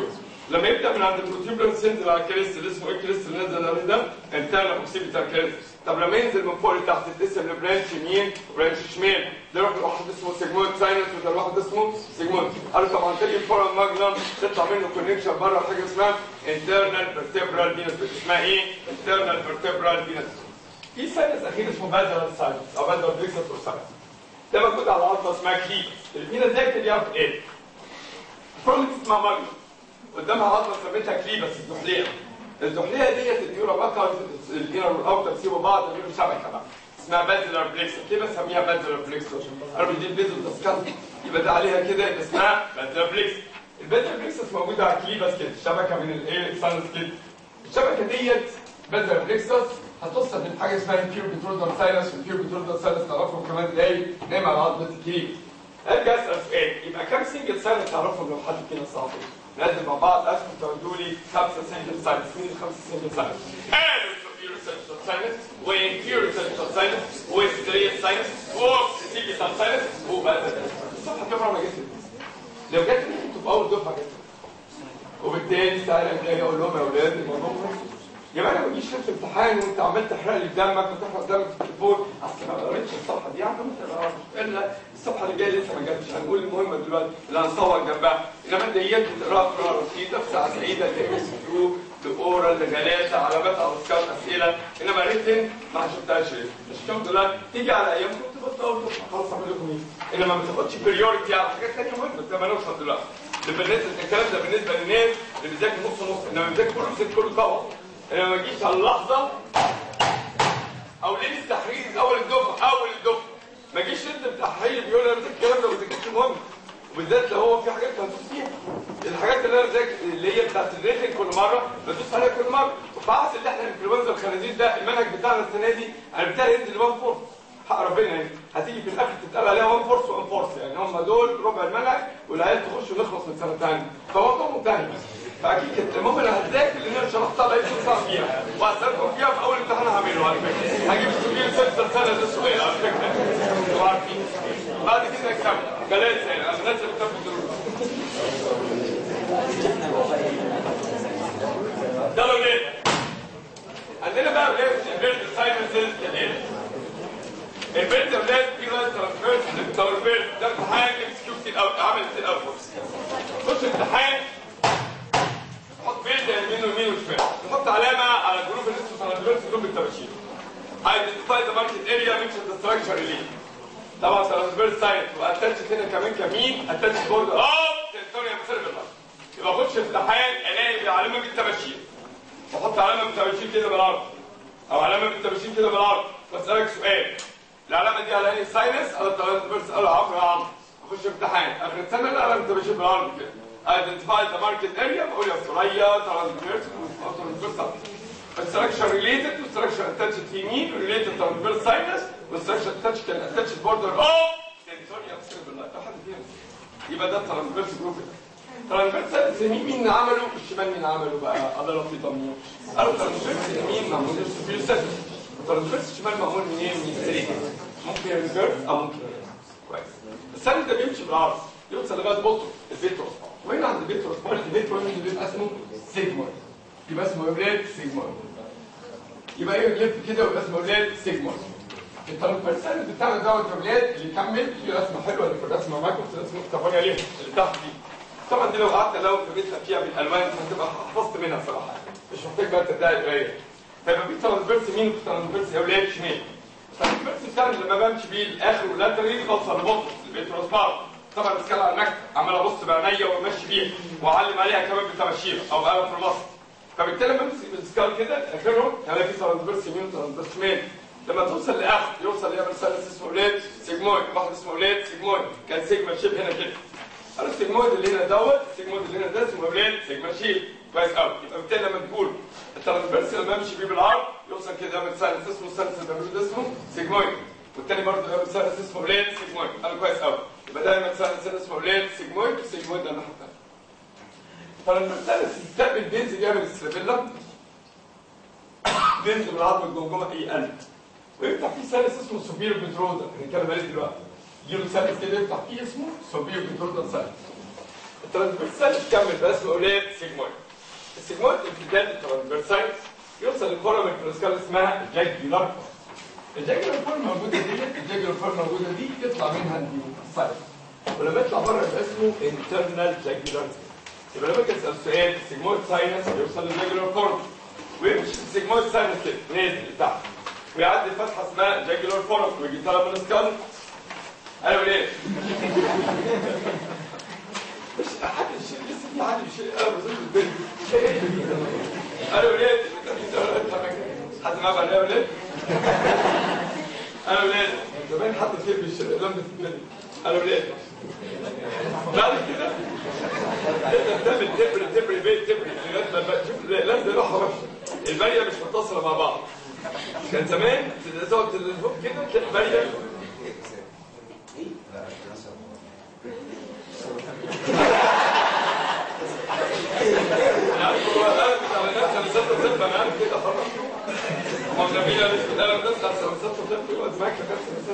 لما يبدا من عند البروتيبلس ينزل على الكريست اللي اسمه ايه الكريست اللي نزل عليه ده انترنال اوكسيبيتال كريست طب لما ينزل من فوق لتحت يتقسم لبرانش يمين وبرانش شمال ده يروح لواحد اسمه سيجمويد ساينس وده لواحد اسمه سيجمويد قالوا طب عن طريق الفورم ماجنم تطلع منه كونكشن بره حاجه اسمها انترنال فيرتبرال فينس اسمها ايه؟ انترنال فيرتبرال فينس في ساينس اخير اسمه بازلر ساينس او بازلر فيكسس ساينس ده موجود على عظمه اسمها كليبس الفينس دي بتبقى في ايه؟ فورم اسمها ماجنم قدامها عظمه سميتها كليبس الزحليه الزحليه ديت النيورا باكا الانر والاوتر سيبوا بعض بيعملوا شبكه بقى اسمها بازلر بليكس ليه بسميها بازلر بليكس قالوا دي البيزل تسكن يبقى ده عليها كده يبقى اسمها بازلر بليكس البازلر بليكس موجوده على كليبس كده شبكه من الايه اكسانس كده الشبكه ديت بازلر بليكسس هتوصل من حاجه اسمها البيور بترودر ساينس والبيور بترودر ساينس تعرفهم كمان دقايق نايم على عظمه الكليبس ارجع اسال سؤال يبقى كام سنجل ساينس تعرفهم لو حد فينا صعب لازم مع بعض اسكت تقولوا لي خمسه سنجل ساينس مين الخمسه سنجل ساينس؟ قالوا superior central sinus وinferior central sinus وستريت sinus وoccipital sinus وبقى الصفحه دي عمرها ما جت لو جت تبقى اول دفعه جت وبالتالي ساعه جاي اقول لهم يا اولاد الموضوع مهم يبقى انا ما اجيش في امتحان وانت عمال تحرق لي دمك وتحرق دمك في التليفون اصل ما قريتش الصفحه دي يعني انت الا الصفحه اللي جايه لسه ما جاتش هنقول المهمه دلوقتي اللي هنصور جنبها انما ديت بتقراها قراءه رصيده في ساعه سعيده لام اس كيو لاورال لغلاسه علامات على سكاوت اسئله انما ريتن ما شفتهاش ريتن مش الحمد لله تيجي على ايام كنت بتطور خلاص اعمل لكم ايه انما ما تاخدش بريورتي على حاجات ثانيه مهمه زي ما نوصل دلوقتي بالنسبه الكلام ده بالنسبه للناس اللي بيذاكر نص نص انما بيذاكر كله بيذاكر كله طبعا انا ما اجيش على اللحظه او ليه التحرير اول الدفعه اول الدفعه ما اجيش انت التحرير بيقول انا الكلام ده ما ذاكرتش مهم وبالذات لو هو في حاجات هندوس فيها الحاجات اللي انا ذاكر اللي هي بتاعت الريتنج كل مره بدوس عليها كل مره فعاس اللي احنا الانفلونزا الخنازير ده المنهج بتاعنا السنه دي انا بتاعي ينزل 1 فورس حق ربنا يعني هتيجي في الاخر تتقال عليها 1 فورس و1 فورس يعني هم دول ربع المنهج والعيال تخش ونخلص من سنه ثانيه فالموضوع منتهي فاكيد كده المهم انا هذاكر لان انا شرحتها لقيت صعب فيها وهسالكم فيها في اول امتحان هعمله على فكره هجيب السؤال ست سنه ده السؤال على فكره انتوا عارفين بعد كده نكمل ثلاثه يعني انا الناس اللي بتاخد دروس يلا ولاد عندنا بقى ولاد البيرد ساينسز كالاتي البيرد ولاد في ولاد ترانسفيرس للترانسفيرس ده امتحان ام اس كيو كتير قوي عامل كتير قوي خش امتحان نحط بيلد يمين ويمين وشمال نحط علامه على الجروب اللي اسمه ترانسفيرس جروب التباشير ايدنتيفاي ذا ماركت اريا منشن ذا ستراكشر ريليف طبعا ترانسفيرس سايت واتاتش هنا كمان كمين اتاتش بورد اوف تريتوريال سيرفيلر يبقى اخش امتحان الاقي علامه بالتباشير واحط علامه بالتباشير كده بالارض او علامه بالتباشير كده بالارض واسالك سؤال العلامه دي على ايه ساينس على ترانسفيرس قال عمرو يا عمرو اخش امتحان اخر السنه العلامه بالتباشير بالارض كده identify the market area بقول يا سوريا ترانسفيرس ترانسفيرس الستراكشر ريليتد والستراكشر اتاتشد في يمين ريليتد ترانسفيرس ساينس والستراكشر اتاتشد كان اتاتشد بوردر اوف تنسوريا سيرفيلر ده حد فيهم يبقى ده ترانسفيرس جروب ترانسفيرس ساينس يمين مين عمله والشمال مين عمله بقى عضله في ضمير قالوا ترانسفيرس يمين معمول سوبير سيرفيس ترانسفيرس شمال معمول منين من السرير ممكن ريفيرس او ممكن كويس السن ده بيمشي بالعرض يوصل لغايه بطن الفيتروس وهنا عند الفيتروس الفيتروس بيبقى اسمه سيجمويد يبقى اسمه اولاد سيجمويد يبقى ايه يلف كده ويبقى اسمه اولاد سيجمويد الترانسفيرسال بتاعنا دوت يا اولاد اللي يكمل في رسمه حلوه اللي في الرسمه معاكم في رسمه مكتوبه عليها اللي تحت دي طبعا دي لو قعدت لو كتبتها فيها بالالوان هتبقى حفظت منها صراحه مش محتاج بقى تبداي قرايه فيبقى في ترانسفيرس يمين وفي ترانسفيرس يا اولاد شمال الترانسفيرس بتاعنا لما بمشي بيه الاخر واللاتري بوصل لبطن الفيتروس بارت طبعا الاسكاله على المكتب عمال ابص بعينيا وامشي بيها واعلم عليها كمان بالتباشير او بقلم في الوسط فبالتالي لما امسك بالسكال كده اخرهم هلاقي في ترانسفيرس يمين وترانسفيرس شمال لما توصل لاخر يوصل يعمل ثالث اسمه اولاد سيجمويد واحد اسمه اولاد سيجمويد كان سيجما شيب هنا كده انا السيجمويد اللي هنا دوت السيجمويد اللي هنا ده اسمه اولاد سيجما شيب كويس قوي يبقى بالتالي لما تقول الترانسفيرس لما امشي بيه بالعرض يوصل كده يعمل ثالث اسمه الثالث اللي بعمله ده اسمه سيجمويد والتاني برضه يعمل ثالث اسمه اولاد سيجمويد انا كويس قوي يبقى دايما ثالث اسمه اولاد سيجمويد والسيجمويد ده الناحيه الثانيه فلما الثالث يستقبل بينزل يعمل السلابيلا بينزل من عظم الجمجمه اي قلب ويفتح فيه ثالث اسمه سوبير بترودا هنتكلم عليه دلوقتي يجيله ثالث كده يفتح فيه اسمه سوبير بترودا ثالث الترانسفيرسال تكمل باسم اولاد سيجمويد السيجمويد امتداد الترانسفيرسال يوصل للفورم الكلاسيكال اسمها جاكيولار الجاكيولار فورم موجوده دي الجاكيولار فورم موجوده دي يطلع منها النيوسايت ولما يطلع بره يبقى اسمه انترنال جاكيولار يبقى لما كنت اسال سؤال السيجمويد ساينس يوصل للجاكيولار فورم ويمشي السيجمويد ساينس كده نازل لتحت ويعدي فتحه اسمها جاكيولار فورم ويجي طالع من السكال ايوه ليه؟ مش حد يشيل لسه في حد يشيل انا بزيد البنت انا ولاد حد معاه بقى انا ولاد انا ولاد زمان حد كتير بيشيل لمبه البنت انا ولاد بعد كده تقدر تعمل تبر تبر بيت تبر لغايه ما بقى شوف لازم راحه وحشه البريه مش متصله مع بعض كان زمان تقعد تلفوق كده تلاقي بريه انا عارف كده خلاص ما احنا فينا لسه ده لما تسمع سمسات وطفل يقعد معاك في نفس السمسات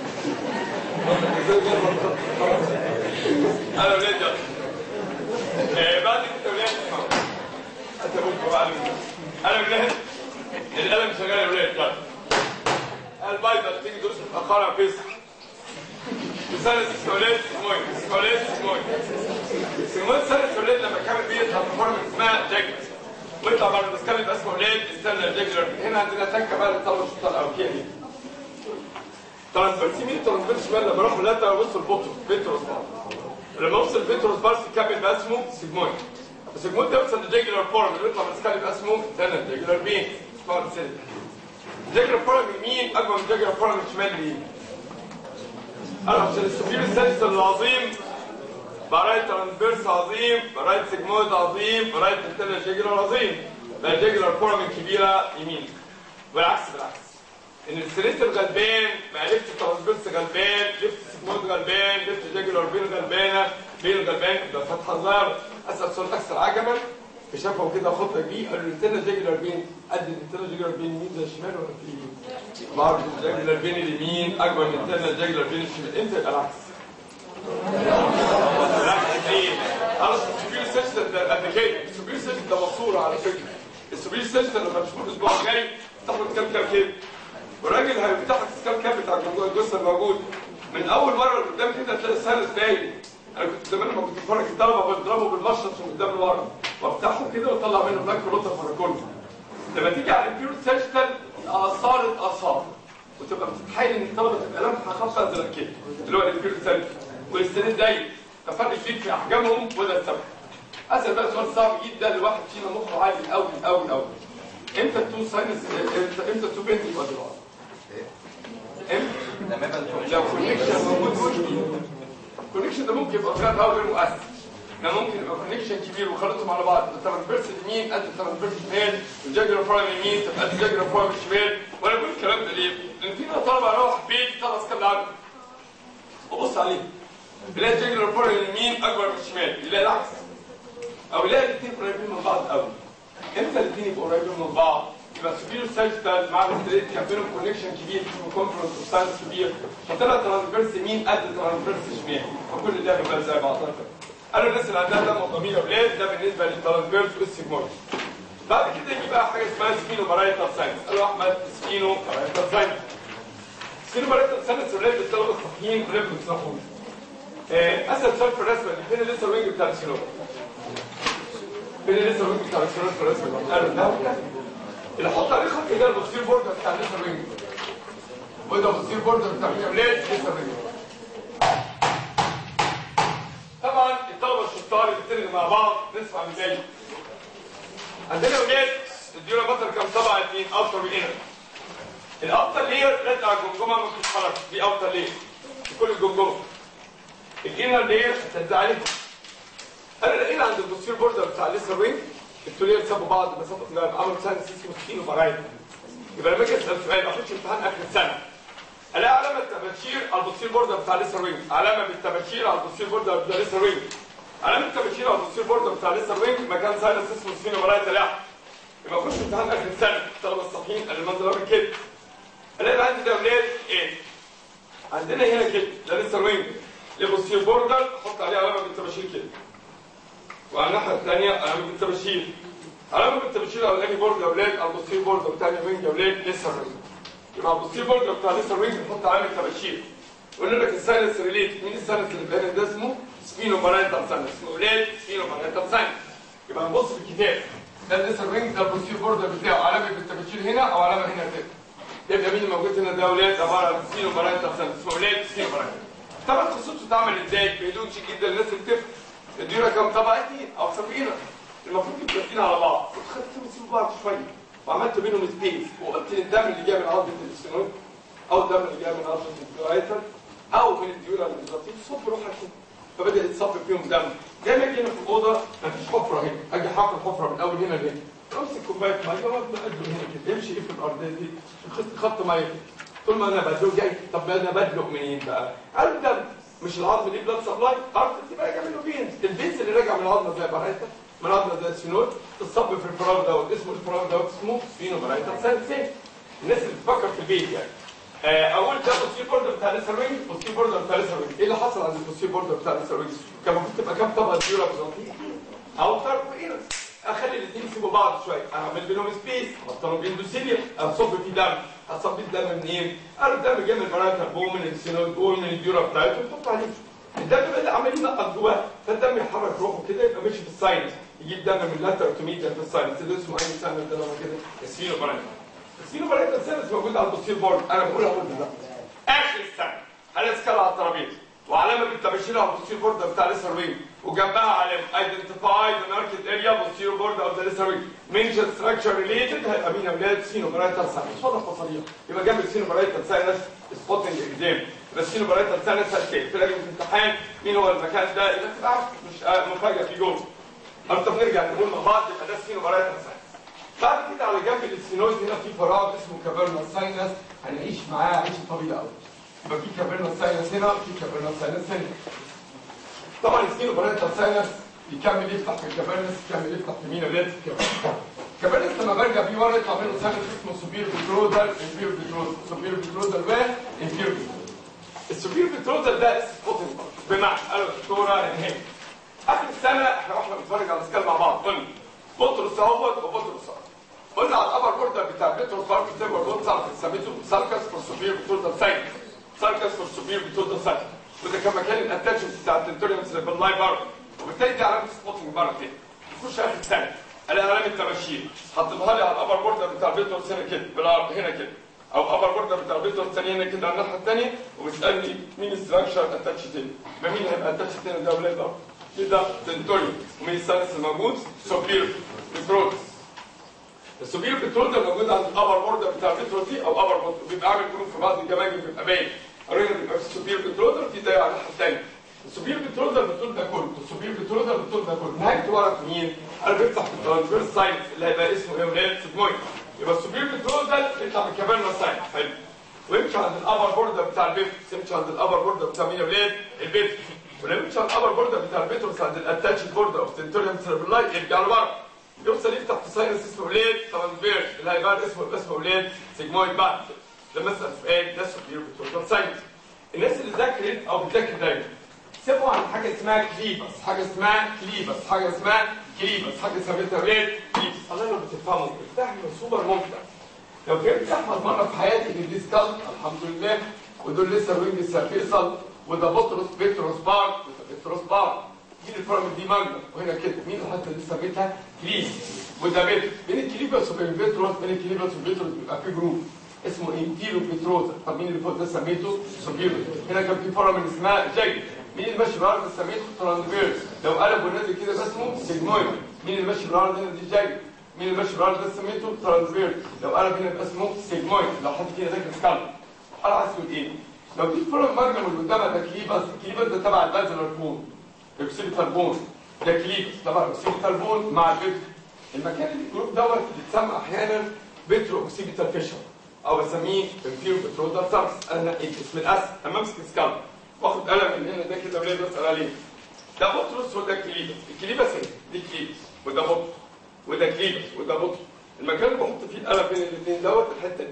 انا ولاد يلا بعد كده ولاد اسمعوا انت ممكن بقى انا ولاد القلم شغال يا ولاد يلا البيضه تيجي دروس متاخره فيصل سنة ولاد سموين ولاد سموين سموين سنة ولاد لما كان بيطلع في فورم اسمها جاكت ويطلع بعد ما نتكلم اسمه ولاد استنى الجاكلر هنا عندنا تكه بقى للطلبه الشطار او كده ترانسفيرس يمين ترانسفيرس شمال لما اروح لا ابص البوتو فيتروس لما اوصل الفيتروس بارس يكمل بقى اسمه سيجمويد السيجمويد ده يوصل للجاكلر فورم اللي يطلع من السكال يبقى اسمه استنى الجاكلر بين اسمها رسالة الجاكلر فورم يمين اكبر من الجاكلر فورم الشمال ليه انا عشان السوبير السادس العظيم برايت ترانسفيرس عظيم برايت سيجمويد عظيم برايت انترنال جيجلر عظيم بقى الجيجلر فورم الكبيره يمين والعكس بالعكس ان السليستر غلبان بقى ليفت ترانسفيرس غلبان ليفت سيجمويد غلبان ليفت جيجلر بين غلبانه بين غلبان ده فتحه صغيره اسال سؤال اكثر عجبا شافه كده خطه بيه قال له الانترنال جيجلر بين قد الانترنال جيجلر بين يمين زي الشمال ولا في اليمين؟ برضه الجيجلر بين اليمين اكبر من الانترنال جيجلر بين الشمال امتى يبقى العكس؟ العكس ايه؟ خلاص السوبير سيستم ده قد كده السوبير سيستم ده مقصور على فكره السوبير سيستم لما تشوفه الاسبوع الجاي تاخد كام كام كده والراجل هيفتح لك الكام كام بتاع الجثه الموجود من اول مره قدام كده تلاقي السهل باين انا كنت زمان لما كنت بتفرج الطلبه بضربه بالمشرط من قدام لورا وافتحه كده واطلع منه بلاك روتر فراكول لما تيجي على البيور سيستم اثار اثار وتبقى بتتحايل ان الطلبه تبقى لمحه خاصه زي كده اللي هو البيور سيستم والسنين ضيق ففرق كبير في احجامهم وده السبب اسال بقى سؤال صعب جدا لواحد فينا مخه عالي قوي قوي قوي امتى التو ساينس امتى امتى التو بنت يبقى دلوقتي؟ امتى؟ لو كونكشن موجود وجدي الكونكشن ده ممكن يبقى غير قوي مؤثر ده ممكن يبقى كونكشن كبير وخلطهم على بعض الترانسفيرس اليمين قد الترانسفيرس الشمال والجاجر فورم اليمين تبقى قد الجاجر فورم الشمال وانا بقول الكلام ده ليه؟ لان فينا طلبه اروح بيت خلاص كام عنده وبص عليه يلاقي الجاجر فورم اليمين اكبر من الشمال يلاقي العكس او يلاقي الاثنين قريبين من بعض قوي امتى الاثنين يبقوا قريبين من بعض؟ يبقى سوبيريور ساجيتال مع الستريت كان بينهم كونكشن كبير في كونفرنس ساينس كبير فطلع ترانسفيرس يمين قد ترانسفيرس شمال فكل ده بيبقى زي بعض قالوا الناس اللي عندها دم وضمير اولاد ده بالنسبه للترانسفيرس والسيجمويد بعد كده يجي بقى حاجه اسمها سبينو بارايتال ساينس قالوا احمد سبينو بارايتال ساينس سبينو بارايتال ساينس اولاد الطلبه الصحيين اولاد ما بيصرفوش اسال سؤال في الرسمه دي فين لسه الوينج بتاع السينوما فين لسه الوينج بتاع السينوما في الرسمه دي قالوا ده اللي حط عليه خط ده البوستير بوردر بتاع لسه الوينج وده البوستير بوردر بتاع الاولاد لسه الوينج طبعا الطلبه الشطار اللي بتلغي مع بعض نسمع مثال عندنا اولاد الديولا بطل كام طبعا اثنين اوتر وانر الاوتر لير رد على الجمجمه ممكن تتحرك دي اوتر لير في كل الجمجمه الانر لير هتنزل عليكم انا لقينا عند البوستير بوردر بتاع لسه وينج التوليه سابوا بعض مسافه صغيره عملوا ساينس اسمه سكين وبرايد يبقى لما اجي اسال سؤال اخش امتحان اخر السنه الاقي علامه تبشير على البوستير بوردر بتاع لسه وينج علامه بالتبشير على البوستير بوردر بتاع لسه وينج علامه التبشير على البوستير بوردر بتاع لسه وينج مكان ساينس اسمه سكين وبرايد تلاحق يبقى اخش امتحان اخر السنه الطلبه الصحيين اللي المنظر كده الاقي عندي ده اولاد ايه عندنا هنا كده ده لسه وينج لبوستير بوردر احط عليه علامه بالتبشير كده وعلى الناحيه الثانيه علامه التبشير علامه التبشير الاولاني بورد يا اولاد البوستير بورد والثاني وينج يا اولاد لسه الرينج يبقى البوستير بورد بتاع لسه الرينج نحط علامه تبشير قلنا لك الساينس ريليت مين الساينس اللي بين ده اسمه سبينو بارانتال ساينس اسمه اولاد سبينو بارانتال ساينس يبقى نبص في الكتاب ده لسه الرينج ده البوستير بورد بتاعه علامه التبشير هنا او علامه هنا كده يبقى مين الموجود هنا ده اولاد عباره عن سبينو بارانتال ساينس اسمه اولاد سبينو بارانتال طبعا خصوصه تعمل ازاي بهدوء شيك جدا الناس اللي بتفهم الديره كام طبقه اتنين او سبعينه المفروض يبقوا لافين على بعض خدتوا تسيبوا بعض شويه وعملت بينهم سبيس وقلت ان الدم اللي جاي من عضله السنون او الدم اللي جاي من عضله الجرايتر او من الديوره الميزاتين صب روحها كده فبدا يتصب فيهم دم زي ما اجي هنا في الاوضه مفيش حفره هنا اجي حفر حفره من اول هنا لهنا امسك كوبايه ميه وابدا ادلق هنا كده يمشي ايه في الارضيه دي خط خط ميه كده طول ما انا بدلق جاي طب انا بدلق منين بقى؟ قال الدم مش العظم دي بلاد سبلاي ارض تبقى راجع منه فين؟ البيز اللي راجع من العظمه زي برايتا من العظمه زي السينول تصب في الفراغ دوت اسمه الفراغ دوت اسمه سبينو برايتا سيل الناس اللي بتفكر في البيت يعني آه، اول ده بوستير بوردر بتاع ليسر وينج بوستير بوردر بتاع ليسر وينج ايه اللي حصل عند البوستير بوردر بتاع ليسر وينج كان المفروض تبقى كام طبقه ديورا بزنطيه او طرف ايرس اخلي الاثنين يسيبوا بعض شويه اعمل بينهم سبيس ابطلوا باندوسيليا اصب فيه دم اصب الدم منين؟ قال الدم جاي من البرايتال بو من السينول بو من الديورا بتاعته تحط عليه الدم بدا عمال ينقط جواه فالدم يحرك روحه كده يبقى ماشي في الساينس يجيب دم من لاتر تو ميديا في الساينس اللي اسمه اي ساينس ده لما كده السينو برايتال السينو برايتال ساينس موجود على البوستير بورد انا بقول اهو ده اخر السنه هنسكال على الترابيزه وعلامه بالتباشير على البوستير بورد بتاع ليسر وينج وجنبها علامه ايدنتيفاي ذا ماركت اريا بوستير بورد اوف ذا ليسر وينج منشن ستراكشر ريليتد هيبقى مين يا اولاد سينو برايتال ساينس واضح وصريح يبقى جنب السينو برايتال ساينس سبوتنج اكزام بس سينو برايتال ساينس هتلاقي في لجنه الامتحان مين هو المكان ده يبقى تبقى عارف مش آه، مفاجاه في جول طب نرجع نقول مع بعض يبقى ده سينو برايتال ساينس بعد كده على جنب السينويد هنا في فراغ اسمه كافيرنا ساينس هنعيش معاه عيشه طويله قوي يبقى في كافيرنا ساينس هنا في كافيرنا ساينس هنا طبعا السينو برايتال ساينس يكمل يفتح في الكافيرنس يكمل يفتح في مين ولاد الكافيرنس لما برجع فيه ورا يطلع منه ساينس اسمه سوبير بترودال انفير بترودال سوبير بترودال وانفير بترودال السوبير بترودال ده سبوتنج بمعنى قالوا الدكتوره انهي اخر السنه احنا واحنا بنتفرج على الاسكال مع بعض قلنا بطرس اهوت وبطرس اهوت قلنا على الابر بوردر بتاع بطرس بارك تيبر دول سالكس سميته سالكس فور سوبير بترودال ساينس سالكس فور سوبير بترودال ساينس وده كان مكان الاتاتشمنت بتاع التنتوريومز اللي باللاي بره وبالتالي دي علامه سبوتنج بره كده نخش اخر السنه الاقي علامه تبشير حطيتها لي على الابر بوردر بتاع بطرس هنا كده بالعرض هنا كده او ابر بوردر بتاع بطرس ثاني هنا كده على الناحيه الثانيه وبيسالني مين الستراكشر اتاتش تاني يبقى مين هيبقى اتاتش تاني ده اولاد اهو كده تنتوريوم ومين السادس الموجود سوبير بتروتس السوبير بترول ده موجود عند الابر بوردر بتاع البترول دي او ابر بوردر بيبقى عامل جروب في بعض الجماجم بيبقى باين قرينا بيبقى في السوبير بترول في ده على الناحيه الثانيه السوبير بترول ده بتقول ده كله السوبير بترول ده بتقول ده كله نهايته ورا في مين؟ انا بفتح في الترانسفيرس ساينس اللي هيبقى اسمه ايه ولاد سيجمويد يبقى السوبير بترول ده يطلع من كابرنا ساينس حلو ويمشي عند الابر بوردر بتاع البيت يمشي عند الابر بوردر بتاع مين يا ولاد؟ البيت ولما يمشي عند الابر بوردر بتاع البيتروس عند الاتاتش بوردر اوف تنتوريوم سيربلاي يرجع لبره يوصل يفتح في ساينس اسمه ولاد ترانسفيرس اللي هيبقى اسمه يبقى اسمه ولاد سيجمويد بعد لما اسال سؤال ده سوبير بترول ساينس الناس اللي ذاكرت او بتذاكر دايما سمعوا عن حاجه اسمها كليبس حاجه اسمها كليبس حاجه اسمها كليبس حاجه اسمها ولاد كليبس الله لو بتفهموا بتفهم سوبر ممتع لو فهمت احمد مره في حياتي ان دي سكال الحمد لله ودول لسه وينج فيصل وده بطرس بطرس بارك وده بطرس بارك مين الفرق دي ماجنا وهنا كده مين الحته اللي سميتها كليب وده بيت بين الكليبس وبين البتروس بين الكليبس والبتروس بيبقى في جروب اسمه انتيرو بتروزا طب مين اللي فوق ده سميته سوبيرو هنا كان في فرع من اسمها جاي مين اللي ماشي بالارض سميته ترانسفيرس لو قلب ونادي كده ده اسمه سيجمويد مين اللي ماشي بالارض هنا دي جاي مين اللي ماشي بالارض ده سميته ترانسفيرس لو قلب هنا يبقى اسمه سيجمويد لو حد كده ذاكر سكالب انا عايز اقول ايه لو دي فرع المرجم اللي قدامها ده كليبس الكليبس ده تبع البازلر بون اكسيبيتال بون ده كليبس تبع الاكسيبيتال بون مع البيت المكان اللي الجروب دوت بيتسمى احيانا بيترو اوكسيبيتال فيشر او بسميه انفيرو بترودال سارس انا اسم الاسم اما امسك سكالب واخد قلم من هنا ده كده وليه بسال عليه ده بطرس وده كليبس الكليبس اهي دي كليبس وده بطرس وده كليبس وده بطرس المكان اللي بحط فيه القلم بين الاثنين دوت الحته دي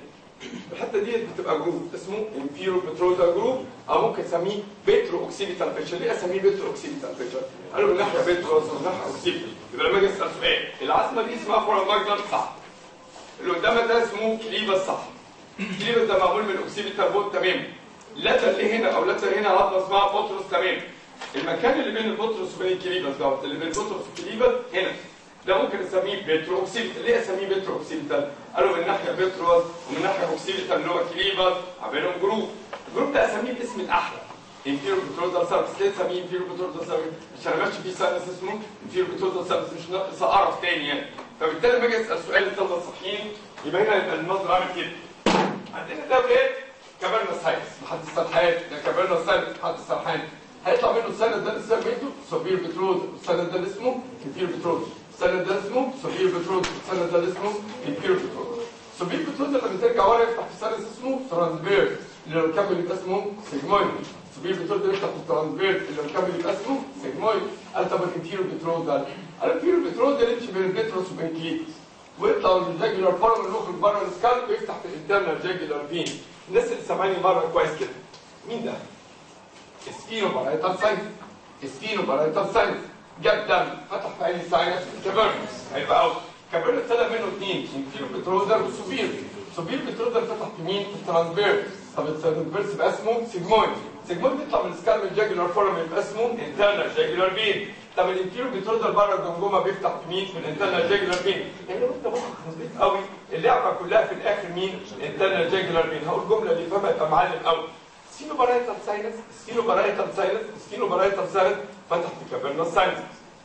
الحته دي بتبقى جروب اسمه انفيرو بترودال جروب او ممكن اسميه بيترو اوكسيبيتال فيشر ليه اسميه بيترو اوكسيبيتال فيشر؟ قالوا من ناحيه بيترو ومن ناحيه اوكسيبيتال يبقى لما اجي اسال سؤال العظمه دي اسمها فورا ماجنم صح اللي قدامك ده اسمه كليبس صح كليبس ده معمول من اوكسيبيتال بوت تمام لاتر ليه هنا او لاتر هنا عظمه اسمها بوتروس تمام المكان اللي بين البوتروس وبين الكليبس دوت اللي بين البوتروس والكليبس هنا ده ممكن نسميه بيترو اوكسيبيتال ليه اسميه بيترو اوكسيبيتال قالوا من ناحيه بيتروس ومن ناحيه اوكسيبيتال اللي هو كليبس عاملهم جروب الجروب ده اسميه باسم الاحلى انفيرو بترودال سيرفس ليه اسميه انفيرو بترودال سيرفس مش انا ماشي فيه ساينس اسمه انفيرو بترودال سيرفس مش ناقص اعرف تاني يعني فبالتالي لما اجي اسال سؤال للطلبه الصحيين يبقى هنا يبقى النظر عامل كده عندنا ده ولاد كبرنا ساينس محد السرحان ده كبرنا ساينس محد السرحان هيطلع منه السند ده اللي سميته سوبير بترود السند ده اللي اسمه انفيرو بترود السند ده اسمه سوبير بترود السند ده اللي اسمه انفيرو بترود سوبير بترود لما ترجع ورا يفتح في سند اسمه ترانسفيرس اللي لو كمل يبقى اسمه سيجمويد سوبير بترود يفتح في الترانسفيرس اللي لو كمل يبقى اسمه سيجمويد قال طب الانفيرو بترود ده الانفيرو بترود ده يمشي بين البتروس وبين كليتس ويطلع من الجاجولار فورم يخرج بره السكالب ويفتح في الانترنال جاجولار فين الناس اللي سامعيني مره كويس كده مين ده؟ اسكينو بارايتال ساينس اسكينو بارايتال ساينس جاب دم فتح في اي ساينس كابرنس هيبقى اوت كابرنس طلع منه اثنين انفيرو بترودر وسوبير سوبير بترودر فتح في مين؟ في الترانسفيرس طب الترانسفيرس يبقى اسمه سيجمويد سيجمويد بيطلع من السكالب الجاجولار فورم يبقى اسمه انترنال جاجولار فين طب الانفيرو بترودر بره الجمجمه بيفتح في مين؟ في الانترنال جاجولار فين يعني لو انت مخك نظيف قوي اللعبه كلها في الاخر مين؟ انترنال جاجولار فين هقول جمله اللي فاهمها يبقى معلم قوي سكينو بارايتال ساينس سكينو بارايتال ساينس سكينو بارايتال ساينس فتح في كابرنا ساينس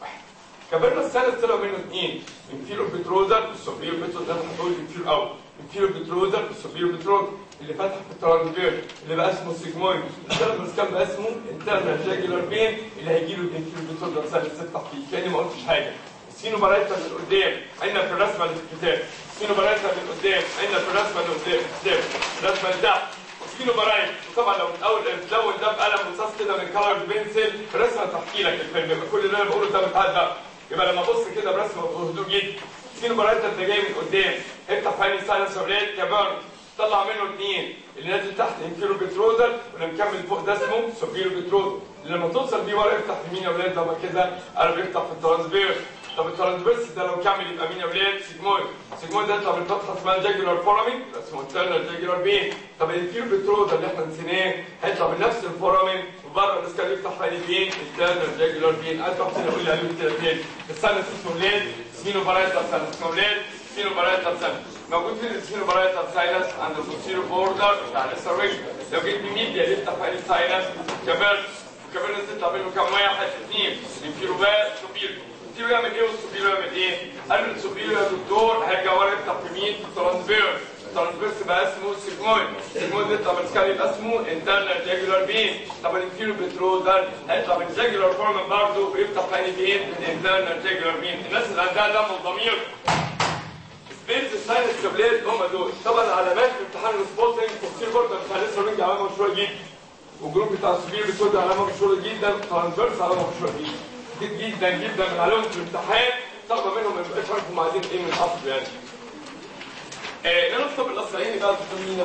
كابرنا الساينس طلع منه اثنين انفيرو بتروزر والسوبيرو بتروزر ده هتقول انفيرو اول انفيرو بتروزر والسوبيرو بتروزر اللي فتح في الترانسفير اللي بقى اسمه سيجمويد السيرفس كان بقى اسمه انترنال جاجولار بين اللي هيجي له الانفيرو بتروزر ساينس يفتح فيه كاني ما قلتش حاجه سكينو بارايتال من قدام عندنا في الرسمه اللي في الكتاب سكينو بارايتال من قدام عندنا في الرسمه اللي قدام الكتاب الرسمه اللي تحت كيلو برايم وطبعا لو من اول تلون ده بقلم رصاص كده من كلر بنسل رسمه تحكي لك الفيلم يبقى كل اللي انا بقوله ده متعدى يبقى لما ابص كده برسمه بهدوء جدا كيلو برايم ده جاي من قدام افتح فاني ساينس اوريت كبرن طلع منه اثنين اللي نازل تحت انفيرو بترودر واللي مكمل فوق ده اسمه سوبيرو بترودر لما توصل بيه ورا يفتح في مين يا ولاد لما كده انا بيفتح في الترانسفير طب الترانسفيرس ده لو كمل يبقى مين يا ولاد سيجمويد سيجمويد ده يطلع من فتحه اسمها جاجولار فورامين اسمه انترنال جاجولار بين طب الانفيرو بترودر اللي احنا نسيناه هيطلع من نفس الفورامين وبره الاسكال يفتح ثاني بين انترنال جاجولار بين قال طب اقول لي عليهم كده تاني السنه اسمه ولاد سينو بارايتال سنه اسمه ولاد سينو بارايتال سنه موجود فين السينو بارايتال ساينس عند البوستيرو بوردر بتاع السيرفيس لو جيت بميديا يفتح ثاني ساينس كمان كمان تطلع منه كام واحد اثنين انفيرو بقى سوبيرو السوبيرو يعمل ايه والسوبيرو يعمل ايه؟ قال له السوبيرو يا دكتور هيرجع ورا يفتح في مين؟ في الترانسفيرس الترانسفيرس بقى اسمه سيجمويد سيجمويد يطلع من سكال يبقى اسمه انترنال جاجولار بين طب الانفيرو بترودر هيطلع من جاجولار فورم برضه ويفتح ثاني بين من انترنال جاجولار بين الناس اللي عندها دم وضمير سبيرز الساينس كابلات هم دول طبعا علامات في امتحان السبوتنج تفسير برضه بتاع لسه رنج علامه مشهوره جدا والجروب بتاع السبير بتود علامه مشهوره جدا ترانسفيرس علامه مشهوره جدا جدا جدا جدا من عليهم في الامتحان طلبه منهم ما يبقاش عارفهم عايزين ايه من الاصل يعني. آه نطلب الاصلعيني بقى تسمينا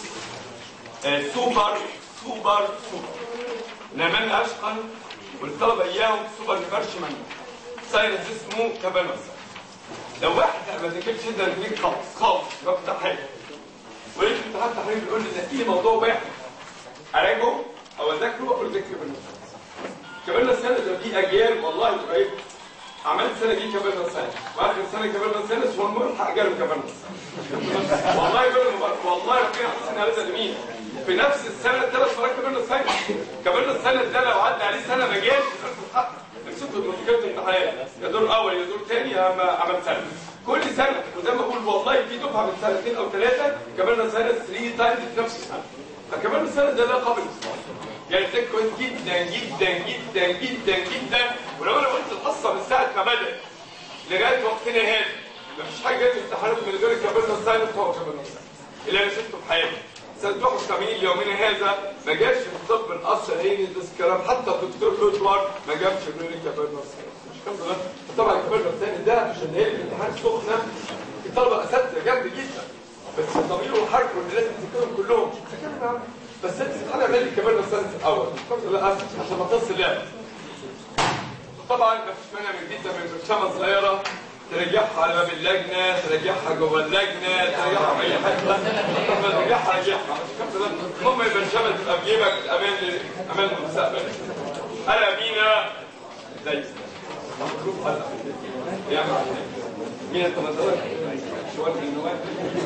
آه سوبر سوبر سوبر نعمل اشقا والطلبه اياهم سوبر نبرشمان ساينس اسمه كابانوس لو واحد ما ذاكرش ده رجليك خالص خالص بفتح حاجه ولقيت امتحان تحرير بيقول لي ده ايه موضوع واحد اراجعه او اذاكره واقول ذاكر بالنسبه كبرنا السنه ده دي اجيال والله قريب عملت سنه دي كبرنا السنه واخر سنه كبرنا السنه هو الملحق جاله كبرنا السنه والله يقول والله ربنا حسن على مين في نفس السنه ثلاث مرات كبرنا السنه كبرنا السنه ده لو عدى عليه سنه ما جاش مسكت مذكره امتحان يا دور اول يا دور ثاني يا اما عملت سنه كل سنه وزي ما بقول والله في دفعه من سنتين او ثلاثه كبرنا سنه 3 تايمز في نفس السنه فكمان السنه ده لا قابل يعني ده كويس جدا جدا جدا جدا جدا ولو انا قلت الحصه من ساعه ما بدات لغايه وقتنا هذا مفيش حاجه جت امتحانات من غير كابرنا ساينس هو كابرنا ساينس اللي انا شفته في حياتي سنه 81 ليومنا هذا ما جاش في الطب الاصل عيني ده الكلام حتى الدكتور لوتوار ما جابش غير كابرنا ساينس مش الحمد لله طبعا كابرنا ساينس ده عشان هي الامتحان سخنه الطلبه اساتذه جامد جدا بس ضميره وحركه اللي لازم تذكرهم كلهم فاكرهم يا عم بس انت تعالى اعمل لي كمان السنه الاول لا عشان ما تصل لعبه طبعا ما فيش مانع من جدا من برشامه صغيره ترجعها على باب اللجنه ترجعها جوه اللجنه ترجعها في اي حته ترجعها رجعها المهم البرشامه تبقى في جيبك امان امان المستقبل هلا بينا زي مبروك هلا يا معلم مين انت نظرك؟ شوال من النواب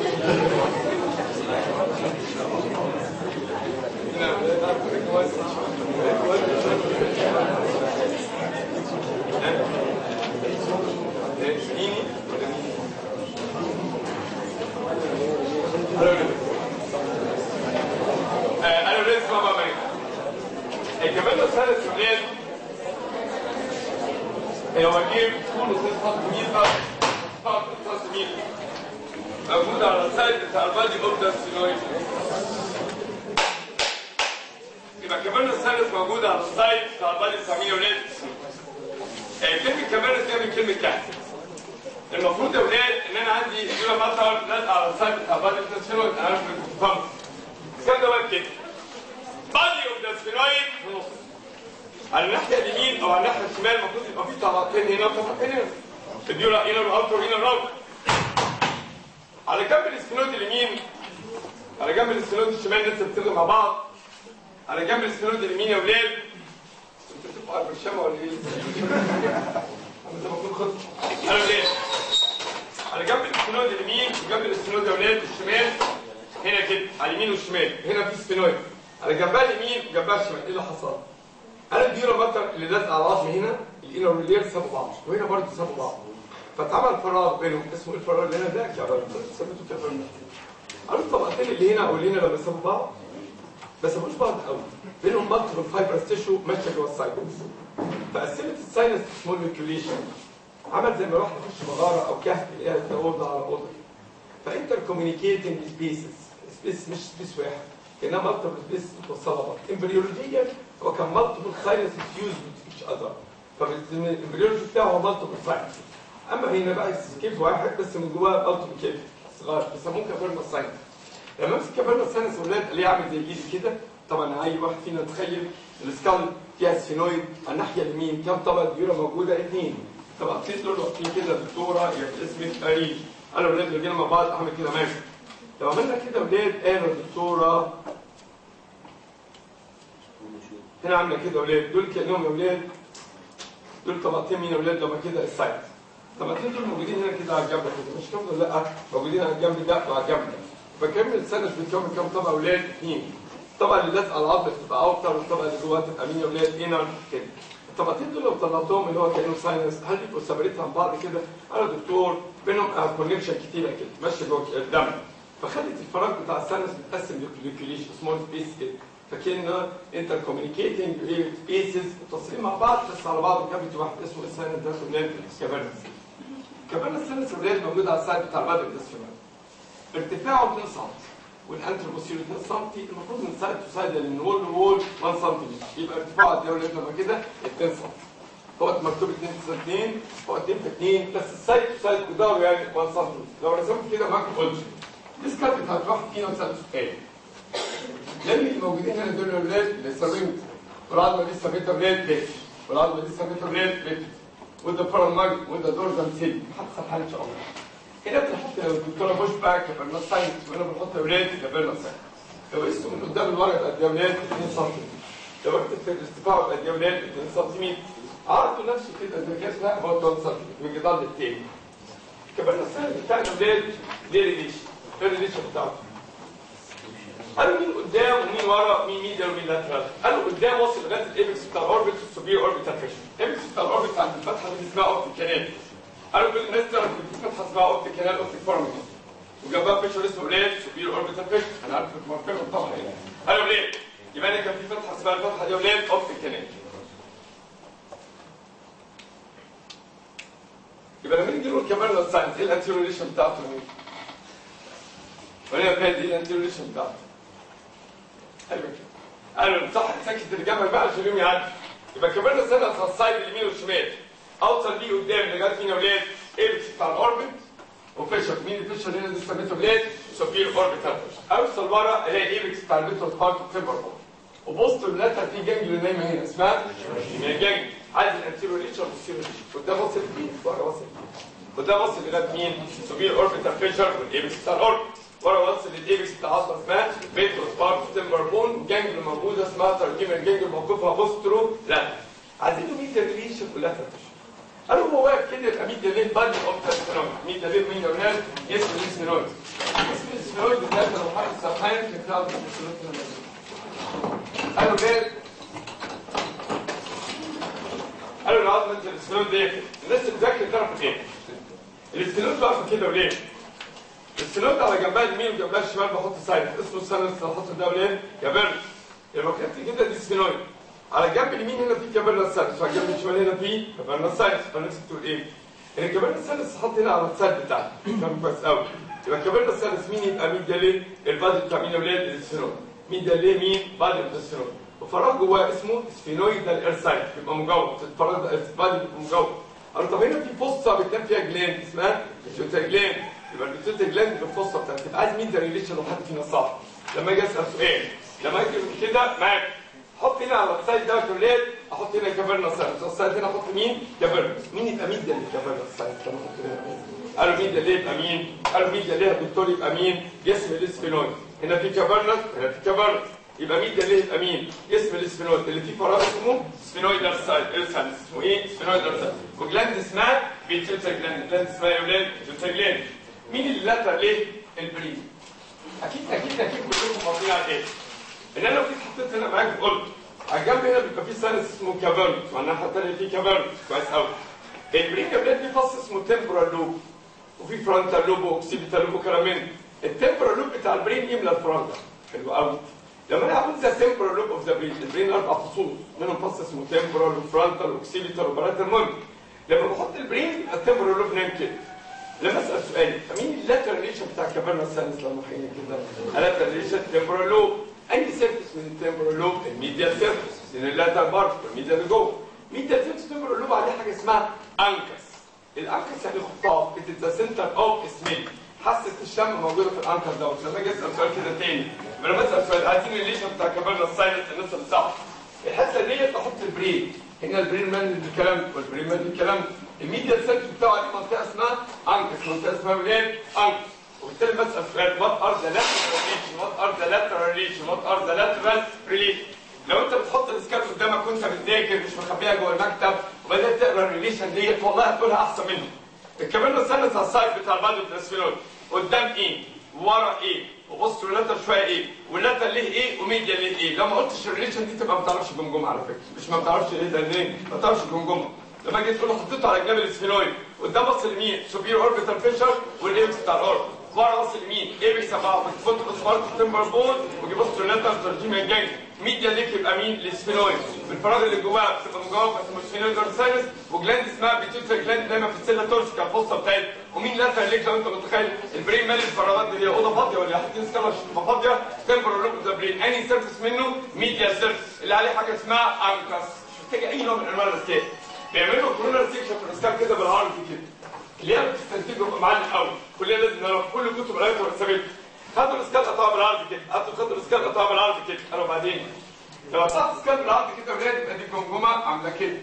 انا ولاد اسمها بابا مريم الكمان الثالث ولاد هو جيب طول وخط ميزه خط تصميم موجود على السايد بتاع البادي اوردر سينويد يبقى كمان الثالث موجود على السايد بتاع البادي بتاع مين يا ولاد؟ كلمة كمان دي من كلمة كهف المفروض يا ولاد ان انا عندي دول مطر لازقه على السايد بتاع البادي بتاع السينويد انا عارف انكم بتفهموا الكلام ده بقى كده بادي اوف ذا سفينويد في النص على الناحيه اليمين او على الناحيه الشمال المفروض يبقى في طبقتين هنا وطبقتين هنا الديولا هنا والاوتر هنا الراوتر على جنب الاسفنود اليمين على جنب الاسفنود الشمال لسه بتلغي مع بعض على جنب الاسفنود اليمين يا ولاد انتوا بتبقوا على البرشامه ولا ايه؟ انا زي ما اكون خط انا ولاد على جنب الاسفنود اليمين وجنب الاسفنود يا ولاد الشمال هنا كده على اليمين والشمال هنا في سفنود على جنبها اليمين وجنبها الشمال ايه اللي حصل؟ انا الديولا مطر اللي لازقه على العظم هنا الانر واللير سابوا بعض وهنا برضه سابوا بعض فاتعمل فراغ بينهم اسمه ايه الفراغ اللي هنا ده يا رب سميته كده عارف الطبقتين اللي هنا واللي هنا لما سابوا بعض ما سابوش بعض قوي بينهم مالتيبل فايبرس تيشو ماشيه جوه الساينس فقسمت الساينس سمول ميكيوليشن عمل زي ما واحد يخش مغاره او كهف يلاقيها اوضه على اوضه فانتر كوميونيكيتنج سبيسز سبيس مش سبيس واحد كانها مالتيبل سبيس متوصله بعض امبريولوجيا هو كان مالتيبل ساينس فيوز ايتش اذر فالامبريولوجي بتاعه هو مالتيبل ساينس اما هنا بقى كيف واحد بس من جواه مالتيبل كيف صغار بيسموه كابرنا ساينس لما امسك كابرنا ساينس اولاد اللي يعمل زي ايدي كده طبعا اي واحد فينا يتخيل السكال فيها سفينويد على الناحيه اليمين كم طبقه ديوره موجوده اثنين طبقتين دول واقفين كده دكتوره يا اسمك فريد انا ولاد لو جينا مع بعض اعمل كده ماشي لو عملنا كده ولاد انا الدكتوره هنا عامله كده ولاد دول كانهم يا ولاد دول طبقتين مين يا ولاد لما كده السايد الطبقتين دول موجودين هنا كده على الجنب كده مش كام ولا لا موجودين على الجنب ده وعلى الجنب ده فكمل السنه بتكون كام طبقه اولاد اثنين الطبقه اللي لازقه على العظم بتبقى اوتر والطبقه اللي جواها تبقى مين يا اولاد انر كده الطبقتين دول لو طلعتهم اللي هو كانه ساينس هل يبقوا سبريت عن بعض كده انا دكتور بينهم كونكشن كتيره كده ماشيه جوه الدم فخلت الفراغ بتاع الساينس متقسم لكليكيوليشن سمول سبيس كده فكان انتر كوميونيكيتنج سبيسز متصلين مع بعض بس على بعض كابيتي واحد اسمه الساينس ده كونكت كابرنس كابرنس الساينس الريال موجود على السايد بتاع البدن الاسفل ارتفاعه 2 سم والانتروبوسير 2 سم المفروض من سايد تو سايد لان وول لوول 1 سم يبقى ارتفاعه قد ايه لما كده 2 سم هو مكتوب 2 في 2 هو 2 في 2 بس السايد تو سايد جداره يعني 1 سم لو رسمت كده معاك قلت ديسكارت بتاعت واحد فينا وسألته سؤال لان الموجودين هنا دول الاولاد اللي سميت والعظمه دي سميتها اولاد ليف والعظمه دي سميتها اولاد ليف وده باراماج وده دورزال سيل حتى الحال ان شاء الله هنا بنحط الدكتوره بوش باك كبرنا ساينس وهنا بنحط اولاد كبرنا ساينس لو قسته من قدام الورق قد ايه اولاد 2 سم لو اكتب في الارتفاع قد ايه اولاد 2 سم عرضه نفسه كده زي كده لا هو 2 سم من جدار للتاني كبرنا الساينس بتاعنا اولاد ليه ريليشن ايه الريليشن بتاعته قالوا مين قدام ومين ورا ومين ميديال ومين لاترال قالوا قدام واصل لغايه الايبكس بتاع الاوربت والسوبير اوربيتال فيشن الايبكس بتاع الاوربت عند الفتحه دي اسمها اوبتيك كانال قالوا كل الناس تعرف ان في فتحه اسمها اوبتيك كانال اوبتيك فورميشن وجنبها فيشن اسمه اولاد سوبير اوربيتال فيشن انا عارف المركبه طبعا يعني قالوا ليه؟ يبقى انا كان في فتحه اسمها الفتحه دي اولاد اوبتيك كانال يبقى لما نيجي نقول كمان لو ساينس ايه الانتيروليشن بتاعته مين؟ ولا كانت دي الانتيروليشن بتاعته حلو كده قالوا صح سكت الجمل بقى عشان اليوم يعدي يبقى كمان السنه على السايد اليمين والشمال اوصل بيه قدام لغايه فينا ولاد ايبكس بتاع الاوربت وفيشر مين الفيشر هنا دي سميته ولاد سوبير اوربيتال اوصل ورا الاقي الايبكس بتاع الميترو بارت تمبر وبوسط اللاتر في جانجل نايمه هنا اسمها جانجل عايز الانتيرو ريتش والبوستيرو ريتش وده واصل مين ورا واصل وده واصل لغايه مين سوبير اوربيتال فيشر والايبكس بتاع الاوربت ورا واصل للايبكس بتاع عضله اسمها ميترو بارت تمبر بون جانجل موجوده اسمها ترجمه جانجل موقفها بوسترو لا عايزين له ميتر ريتش كلها تفتش قالوا هو واقف كده يبقى مين دليل بادي اوف تستيرون مين دليل مين اولاد جسم الاسفينويد جسم الاسفينويد ده لو حد سرحان في كتاب قالوا ليه قالوا العظمه الاسفينويد دي الناس اللي ذاكرت تعرف ايه الاسفينويد واقفه كده وليه الاسفينويد على جنبها اليمين وجنبها الشمال بحط سايد اسمه السنس بحط ده وليه يا بيرن يبقى كانت كده دي اسفينويد على الجنب اليمين هنا في كابرنا ساينس وعلى الجنب الشمال هنا في كابرنا ساينس فنفسك تقول ايه؟ ان الكابرنا ساينس حط هنا على السايد بتاعته كان كويس قوي يبقى كابرنا ساينس مين يبقى مين ده ليه؟ البادي بتاع مين اولاد الاسفينويد مين ده ليه مين؟ بادي الاسفينويد وفراغ جواه اسمه سفينويدال ايرسايد يبقى مجوف الفراغ ده البادي بيبقى مجوف قالوا طب هنا في فصه بتنام فيها جلاند اسمها بيتوتا جلاند يبقى البيتوتا جلاند الفصه بتاعتها تبقى عايز مين ده ريليشن لو حد فينا صح لما اجي اسال سؤال لما اجي كده معاك احط هنا على السايد ده كليات احط هنا كافيرنا ساينس السايد هنا احط مين كافيرنا مين يبقى مين ده اللي كافيرنا ساينس لما احط هنا قالوا مين ده ليه يبقى مين قالوا مين ده ليه الدكتور يبقى مين جسم الاسفينويد هنا في كافيرنا هنا في كافيرنا يبقى مين ده ليه يبقى مين جسم الاسفينويد اللي فيه فراغ اسمه سفينويد سايد ساينس اسمه ايه سفينويد سايد وجلاند اسمها بيتوتا جلاند جلاند اسمها يا اولاد بيتوتا جلاند مين اللي لاتر ليه البريد اكيد اكيد اكيد كلكم واضحين على ايه ان انا لو جيت حطيت هنا معاك قلت على الجنب هنا بيبقى في ساينس اسمه كافيرن وعلى الناحيه الثانيه في كافيرن كويس قوي البرين كابلات في فص اسمه تمبرال لوب وفي فرونتال لوب واوكسيبيتال لوب وكلام من التمبرال لوب بتاع البرين يملى الفرونتال حلو قوي لما انا هقول ذا تمبرال لوب اوف ذا برين البرين اربع فصوص منهم فص اسمه تمبرال وفرونتال واوكسيبيتال وبرات المهم لما بحط البرين يبقى التمبرال لوب نايم كده لما اسال سؤال مين اللاتر ريليشن بتاع كافيرنا ساينس لما حين كده اللاتر ريليشن تمبرال لوب اي سيرفيس من التمبرال لوب الميديال سيرفيس من اللاتر بارت والميديال اللي جوه ميديال سيرفيس تمبرال لوب عليه حاجه اسمها انكس الانكس يعني خطاف ذا سنتر اوف سميل حاسه الشم موجوده في الانكس دوت لما اجي اسال سؤال كده تاني لما اسال سؤال عايزين الريليشن بتاع كافيرنا ساينس الناس اللي صح الحاسه ديت احط البرين هنا البرين مان بالكلام والبرين مان بالكلام الميديال سيرفيس بتاعه عليه منطقه اسمها انكس منطقه اسمها ايه؟ انكس وبالتالي بسال سؤال وات ار ذا lateral relation وات ار ذا lateral relation وات ار ذا lateral relation لو انت بتحط السكاب قدامك وانت بتذاكر مش مخبيها جوه المكتب وبدات تقرا الريليشن ديت والله هتقولها احسن مني كمان استنى على السايد بتاع البادي والاسفلون قدام ايه ورا ايه وبص اللاتر شويه ايه واللاتر ليه ايه وميديا ليه ايه لو ما قلتش الريليشن دي تبقى ما بتعرفش جمجمه على فكره مش ما بتعرفش ايه ده ليه ما بتعرفش جمجمه لما جيت تقول له حطيته على الجبل السفينويد قدام بص اليمين سوبير اوربيتال فيشر والايبكس بتاع الارض ورا بص اليمين ايبكس ابعه بتفوت الاسمار تمبر بون وجي بص اللاتر ترجمه الجاي ميديا ليك يبقى مين السفينويد بالفراغ اللي جواه بتبقى مجوفه اسمه سفينويد ساينس وجلاند اسمها بيتوتا جلاند دايما في السيلا تورسيكا الفصه بتاعتها ومين لاتر ليك لو انت متخيل البرين مالي الفراغات دي هي اوضه فاضيه ولا حاطين سكالا تبقى فاضيه تمبر لوب ذا برين اني سيرفيس منه ميديا سيرفيس اللي عليه حاجه اسمها انكس مش محتاجه اي نوع من انواع الاسكان بيعملوا كورونا سيكشن في الاسكان كده بالعرض كده اللي هي بتستنتجه معلم قوي كلنا لازم نعرف كل كتب العلم والحسابات خدوا الاسكان قطعوا بالعرض كده هاتوا خدوا الاسكان قطعوا بالعرض كده قالوا بعدين لو قطعت اسكان بالعرض كده ولاد يبقى دي جمجمه عامله كده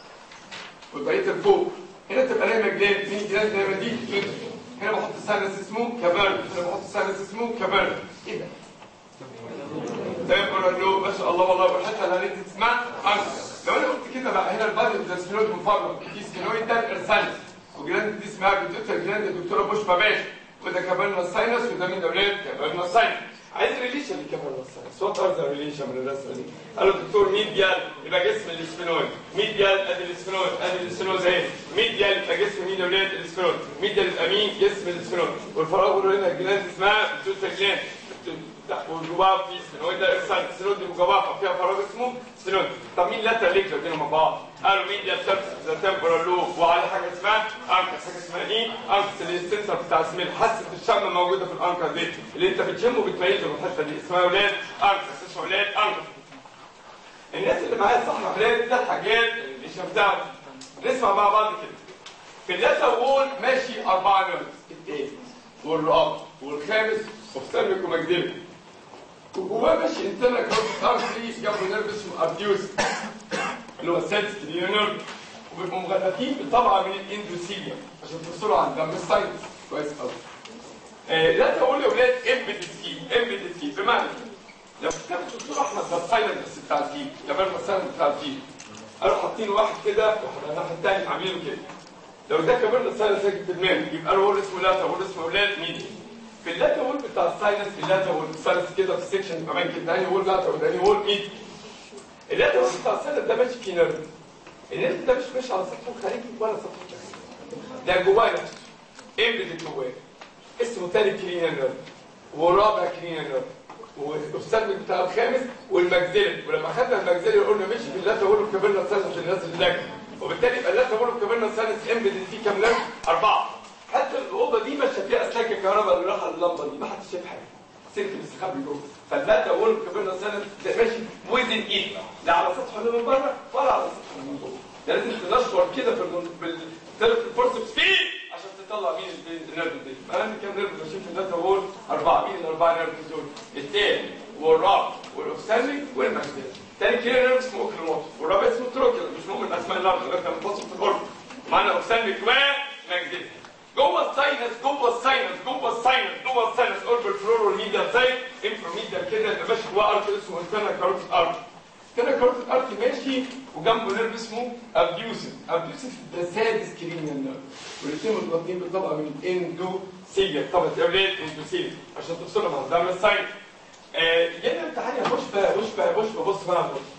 والبقيه الفوق هنا تبقى نايمه جلاد مين جلاد نايمه دي كده هنا بحط سانس اسمه كبرن هنا بحط سانس اسمه كبرن ايه ده؟ تمام له ما شاء الله والله والحته اللي هنيجي تسمع لو انا قلت كده بقى هنا البادي ده سفينويد مفرغ في سفينويد ده ارسالس وجراند دي اسمها بتوتر جراند الدكتوره بوش باباش وده كمان ساينس وده مين اولاد كمان ساينس عايز ريليشن لكمان ساينس وات ار ذا ريليشن من الرسمه دي قالوا الدكتور ميديال يبقى جسم الاسفينويد ميديال ادي الاسفينويد ادي الاسفينويد اهي ميديال يبقى جسم مين اولاد الاسفينويد ميديال يبقى مين جسم الاسفينويد والفراغ اللي هنا الجراند اسمها بتوتر جراند وجواه في سنود ده ارسال سنود دي مجوافه فيها فراغ اسمه سنود طب مين لاتر ليك لو كانوا مع بعض قالوا مين دي ذا تمبرال لوب وعلى حاجه اسمها انكس حاجه اسمها ايه انكس اللي السنسر بتاع السميل حاسه الشم موجوده في الانكر دي اللي انت بتشمه بتميزه من الحته دي اسمها اولاد انكس اسمه اولاد انكس الناس اللي معايا صح اولاد ده حاجات اللي شفتها نسمع مع بعض كده في اللاتر وول ماشي اربعه نيرفز التاني والرابع والخامس اوفتالميك وماجديلك وجواه ماشي انترنال كاروتيد ارتري جنبه نيرف اسمه ابديوس اللي هو السادس نيرف وبيبقوا مغلفين بطبعه من الاندوثيليوم عشان تفصلوا عن دم الساينس كويس قوي آه لا تقول يا ولاد امبيدد فيه امبيدد فيه بمعنى لو كتبت دكتور احمد ده السايلنت بس بتاع الفيل جمال السايلنت بتاع الفيل قالوا حاطين واحد كده واحد على الناحيه الثانيه عاملينه كده لو ده كمان السايلنت ساكن في دماغه يبقى له وول اسمه لاتا وول اسمه اولاد مين في اللاتا وول بتاع السايلنس في اللاتا وول السايلنس كده في السكشن كمان كده ده وول لاتا وده وول مين اللاتا وول بتاع السايلنس ده ماشي فيه نيرف النيرف ده مش ماشي على سطحه الخارجي ولا سطحه الداخلي ده جواه نفسه امبيدد جواه اسمه تاني كلينيا نيرف ورابع كلينيا نيرف والسلم بتاع الخامس والمجزلة ولما خدنا المجزلة قلنا مشي في اللاتة وقولوا كبرنا سنة الناس اللي لك وبالتالي يبقى اللاتة وقولوا كبرنا سنة امبيدد فيه كام نيرف؟ أربعة حتى الأوضة دي ماشية فيها أسلاك الكهرباء اللي راحة اللمبة دي ما حدش شايف حاجة سلك مستخبي جوه فاللاتة وقولوا كبرنا سنة ده ماشي وزن إيد لا على سطحه اللي من بره ولا على سطحه اللي من جوه ده لازم تنشور كده في الفورسبس فيه عشان تطلع مين النيرف دي انا كام نيرف ماشيين في الداتا وول اربعه مين الاربعه نيرف دول التاني والرابع والاوكسالي والماجنيز تاني كده نيرف اسمه اوكليموت والرابع اسمه تروكيل مش مهم الاسماء اللي لغايه لما نفصل في الغرفه معانا اوكسالي وماجنيز جوه الساينس جوه الساينس جوه الساينس جوه الساينس اوربل فلورال ميديا سايت انفروميديا كده يبقى ماشي جوه ارك اسمه انترنال كاروتيد ارك كده كاروتيد ارك ماشي وجنبه نيرف اسمه ابديوسيف ابديوسيف ده سادس كرينيال نيرف والاثنين متغطين بطبقه من اندوثيليا طبقه اولاد اندوثيليا عشان تفصلهم عن دم الساينس آه جاي امتحان يا بوشبا بوشبا بوشبا بص بقى على بوشبا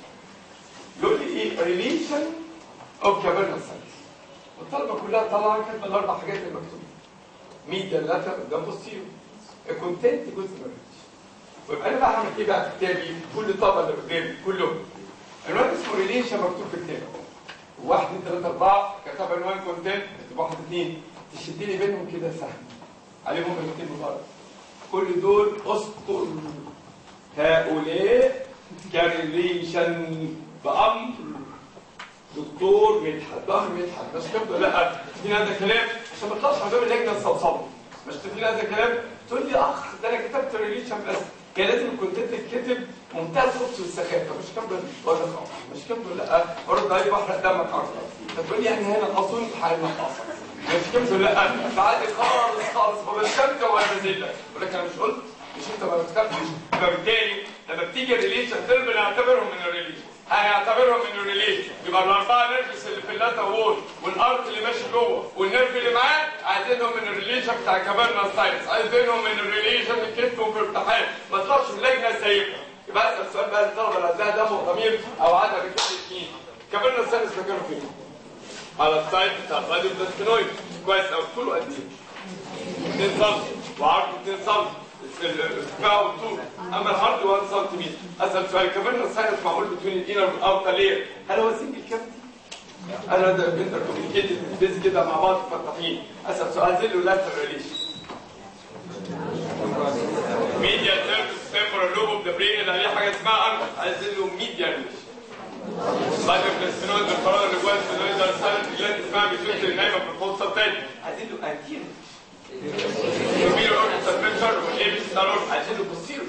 يقول لي ايه ريليشن اوف كابرنا ساينس والطلبه كلها طالعه كاتبه الاربع حاجات المكتوبه ميديا لاتا قدام بوستيرو الكونتنت جزء من الريليشن ويبقى انا بقى هعمل ايه بقى في كتابي كل طبقه اللي قدامي كلهم عنوان اسمه ريليشن مكتوب في الكتاب واحد اثنين ثلاثة أربعة كتب عنوان كونتنت تبقى واحد اثنين تشد لي بينهم كده سهم عليهم الاثنين ببعض كل دول أسطر هؤلاء كريليشن بأمر دكتور مدحت ظهر مدحت مش كده لا في هذا كلام عشان ما تطلعش على باب اللجنه الصوصبه مش تفيد هذا كلام تقول لي اخ ده انا كتبت ريليشن بس كان لازم الكونتنت يتكتب منتهى الخبث والسخافه مش كده ولا مش كده لا ارد عليه بحرق دمك اكتر فتقول لي يعني هنا اظن حالنا حصل مش كده لا فعادي خالص خالص ما بشتمك ولا بزلك ولكن انا مش قلت مش انت ما بتخافش فبالتالي لما بتيجي ريليشن ترم نعتبرهم من الريليشن هنعتبرهم من الريليشن يبقى الاربعه نيرفس اللي في اللاتا وول والارك اللي ماشي جوه والنيرف اللي معاه عايزينهم من الريليشن بتاع كابرنا ستايلز عايزينهم من الريليشن من كتفهم في ارتحال ما تطلعش من لجنه سايبه يبقى اسال سؤال بقى للطلبه اللي هتلاقي دم وضمير او عدم رجال الاثنين كابرنا ستايلز مكانه فين؟ على السايد بتاع الراديو بلاستينويد كويس قوي طوله قد ايه؟ 2 سم وعرضه 2 سم ارتفاعه والطول اما العرض 1 سم اسال سؤال كابرنا الساينس معمول بين الانر والاوتر لير هل هو سنجل كافيتي؟ انا ده انتر كوميونيكيتد بيز كده مع بعض مفتحين اسال سؤال زي لاتر ريليشن ميديا سيرفيس تمبرال لوب اوف ذا برين اللي عليه حاجه اسمها انر عايز له ميديا ريليشن بعد البلاستينويد بالفراغ اللي جوه السفينويد ده الساينس جلاند اسمها بيسويت النايمه في الفوسطه الثاني عايزين له انتير كبير اوربت سبريشر والايبس بتاع الاوربت عايزين له بوستيرو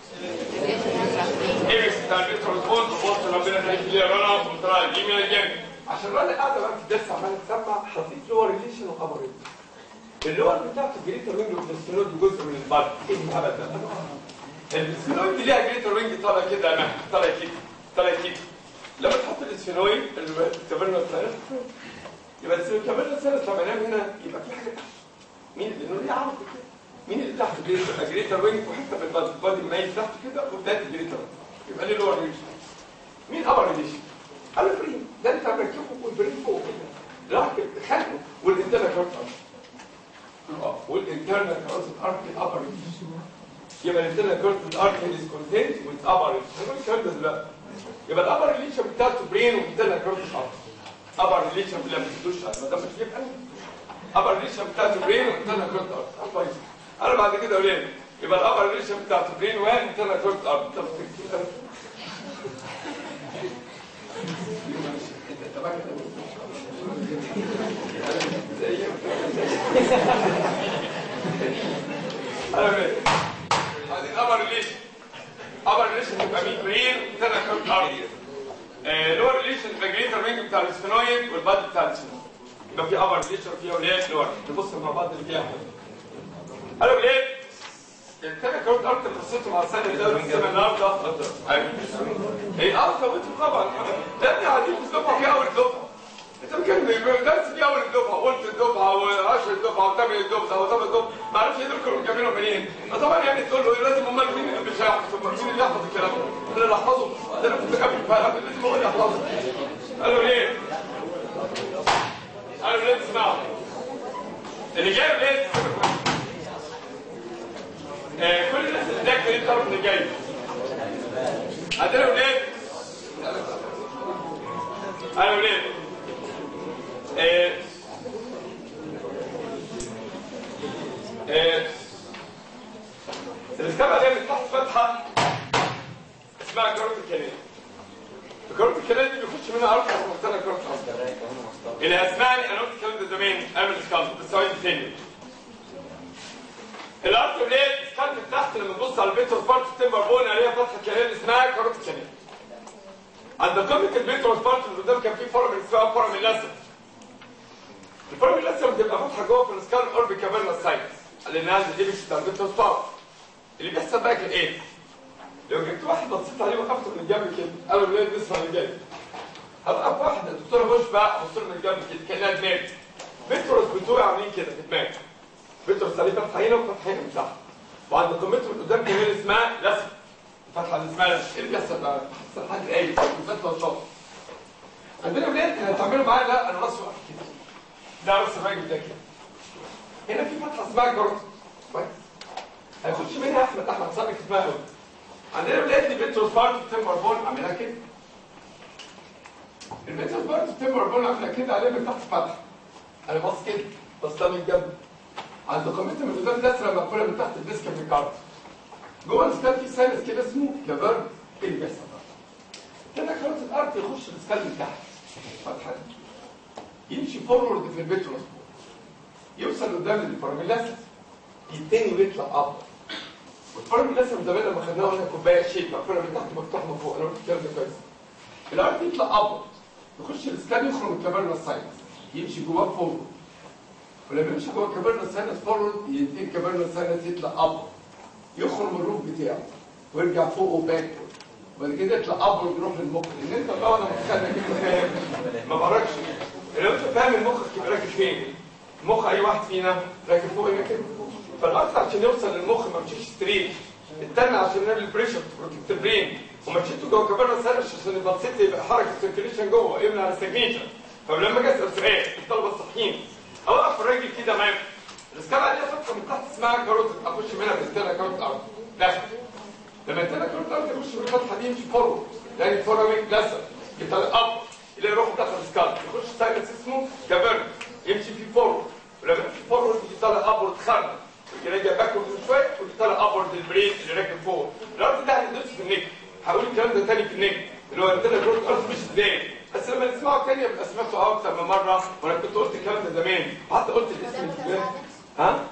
ايبس بتاع البيتروسبون وبص ربنا يخليك ليه رنا وطلع الجيميا الجامد عشان الراجل قاعده بقى في الدرس عمال تسمع حطيت لور ريليشن وخبر اللور بتاعته جريتر وينج والبلاستينويد جزء من البادي ايه الهبل ده؟ البلاستينويد دي ليها جريتر وينج طالع كده انا طالع كده طالع كده لما تحط الاسفينويد الكابرنا ساينس يبقى الكابرنا ساينس لما ينام هنا يبقى في حاجه تحت مين اللي ليه عرض كده مين اللي تحت جريتر جريتر وينج وحته في البادي البادي مايل تحت كده وبدايه الجريتر يبقى ليه لور ريليشن مين ابر ريليشن قال البرين ده انت مركبه والبرين فوق كده راح خانقه والانترنال كارت اه والانترنال كارت ارك الابر ريليشن يبقى الانترنال كارت ارك از كونتنت وذ ابر ريليشن الكلام ده دلوقتي يبقى الابر ريليشن بتاعته برين والانترنال كارت ارك ابر ريليشن لا ما تدوش ما دام مش يبقى ابر ريليشن بتاعته برين وانترنال كارت ارك كويس انا بعد كده اقول ايه يبقى الابر ريليشن بتاعته برين وانترنال كارت ارك طب الانترنال كارت ارتري لور ريليشن الجريتر رينج بتاع السفينويد والبادي بتاع السفينويد يبقى في ابر ريليشن وفي اولاد لور نبص مع بعض اللي فيها قالوا ايه الانترنال كارت ارتري قصته مع السنه اللي قبل السنه النهارده ايوه هي اه فوتوا طبعا يا ابني قاعدين في الدفعه في اول دفعه انت ممكن درس في اول الدفعه قلت الدفعه و10 الدفعه و8 الدفعه و8 الدفعه ما اعرفش ايه دول كانوا جايبينهم منين طبعا يعني تقول له لازم امال مين اللي مش هيحفظ مين اللي يحفظ الكلام ده انا اللي احفظه ده انا كنت قبل فاهم لازم هو اللي يحفظه قالوا ليه؟ قالوا ليه تسمعوا اللي جاي ليه آه كل الناس اللي ذاكر ايه تعرف اللي جاي عندنا ولاد انا ولاد آه آه الاسكابة دي من تحت فتحة اسمها كاروت الكنال الكاروت الكنال دي بيخش منها اربع مختلفة كاروت اللي اسمعني انا قلت الكلام ده زمان قبل الاسكابة بس هو تاني الارض اللي هي الاسكابة تحت لما تبص على البيت والبارت تمبر بون عليها فتحة كنال اسمها كاروت الكنال عند قمة البيت والبارت اللي قدام كان في فرم اسمها فرم اللثة الفرم اللثة بتبقى فتحة جوه في الاسكال اوربي كابيرنا سايتس اللي نازل دي مش بتاع البيت والبارت اللي بيحصل بقى كان ايه؟ لو جبت واحد بصيت عليه وقفته من الجنب كده قالوا ليه لسه اللي جاي هبقى واحد الدكتوره بوش بقى ابص له من الجنب كده كانها دماغ بيتروس بتوعي عاملين كده في دماغ بيتروس عليه فتحه هنا وفتحه هنا من تحت وعند قمته من قدام كمان اسمها لسه الفتحه اللي اسمها لسه ايه اللي بيحصل بقى؟ بيحصل حاجه ايه؟ بالذات لو شاطر عندنا ولاد هتعملوا معايا لا انا راسي واقف كده ده راس الراجل ده كده هنا في فتحه اسمها جارد كويس هيخش منها احمد احمد صاحبي اسمها قوي عندنا ولاد دي بيتروس بارت تمبر بون عاملها كده البيتروس بارت تمبر بون عاملها كده عليها من تحت فتحه انا باص كده باص من الجنب عند قمتها من قدام الازرق مقفوله من تحت الديسك في الكارت جوه السكال في ساينس كده اسمه كبرد ايه اللي بيحصل بقى؟ كده كارت الارض يخش السكال من تحت فتحه يمشي فورورد في البيتروس يوصل قدام الفورميلاس يتاني ويطلع اب والفورميلاس زمان لما خدناها قلنا كوبايه شيك مقفوله من تحت مفتوح من فوق انا قلت الكلام ده كويس الارض يطلع اب يخش السكان يخرج من كابرنا ساينس يمشي جواه فورورد ولما يمشي جوه كابرنا ساينس فورورد يديه كابرنا ساينس يطلع اب يخرج من الروف بتاعه ويرجع فوق وباكورد وبعد كده يطلع اب ويروح للمخ لان انت بقى وانا متخيل انك انت فاهم ما بعرفش لو انت فاهم مخك يبقى راكب فين مخ اي واحد فينا راكب فوق هنا كده فالارض عشان يوصل للمخ ما مشيش ستريت التاني عشان نعمل البريشر بروتكت البرين ومشيته جوه كبرنا سرش عشان البلسيت يبقى حركه سيركيليشن جوه يمنع الستجنيشن فلما اجي اسال سؤال الطلبه الصحيين اوقف الراجل كده معاك الاسكال عليها فتحه من تحت اسمها كاروت اخش منها باستانا كاروت ارض داخل لما استانا كاروت ارض يخش من الفتحه دي يمشي فورورد يعني فوراميك لسه يطلع اب اللي يروح داخل السكال يخش ساينس اسمه كافيرن يمشي فيه فورورد ولما يمشي فورورد يطلع ابورد خرج يرجع باكورد شويه ويطلع ابورد البرين اللي راكب فوق الارض ده هندوس في النجم هقول الكلام ده تاني في النجم اللي هو عندنا جروث ارض مش ازاي بس لما نسمعه تاني يبقى سمعته اكتر من مره وانا كنت قلت الكلام ده زمان حتى قلت الاسم ازاي ها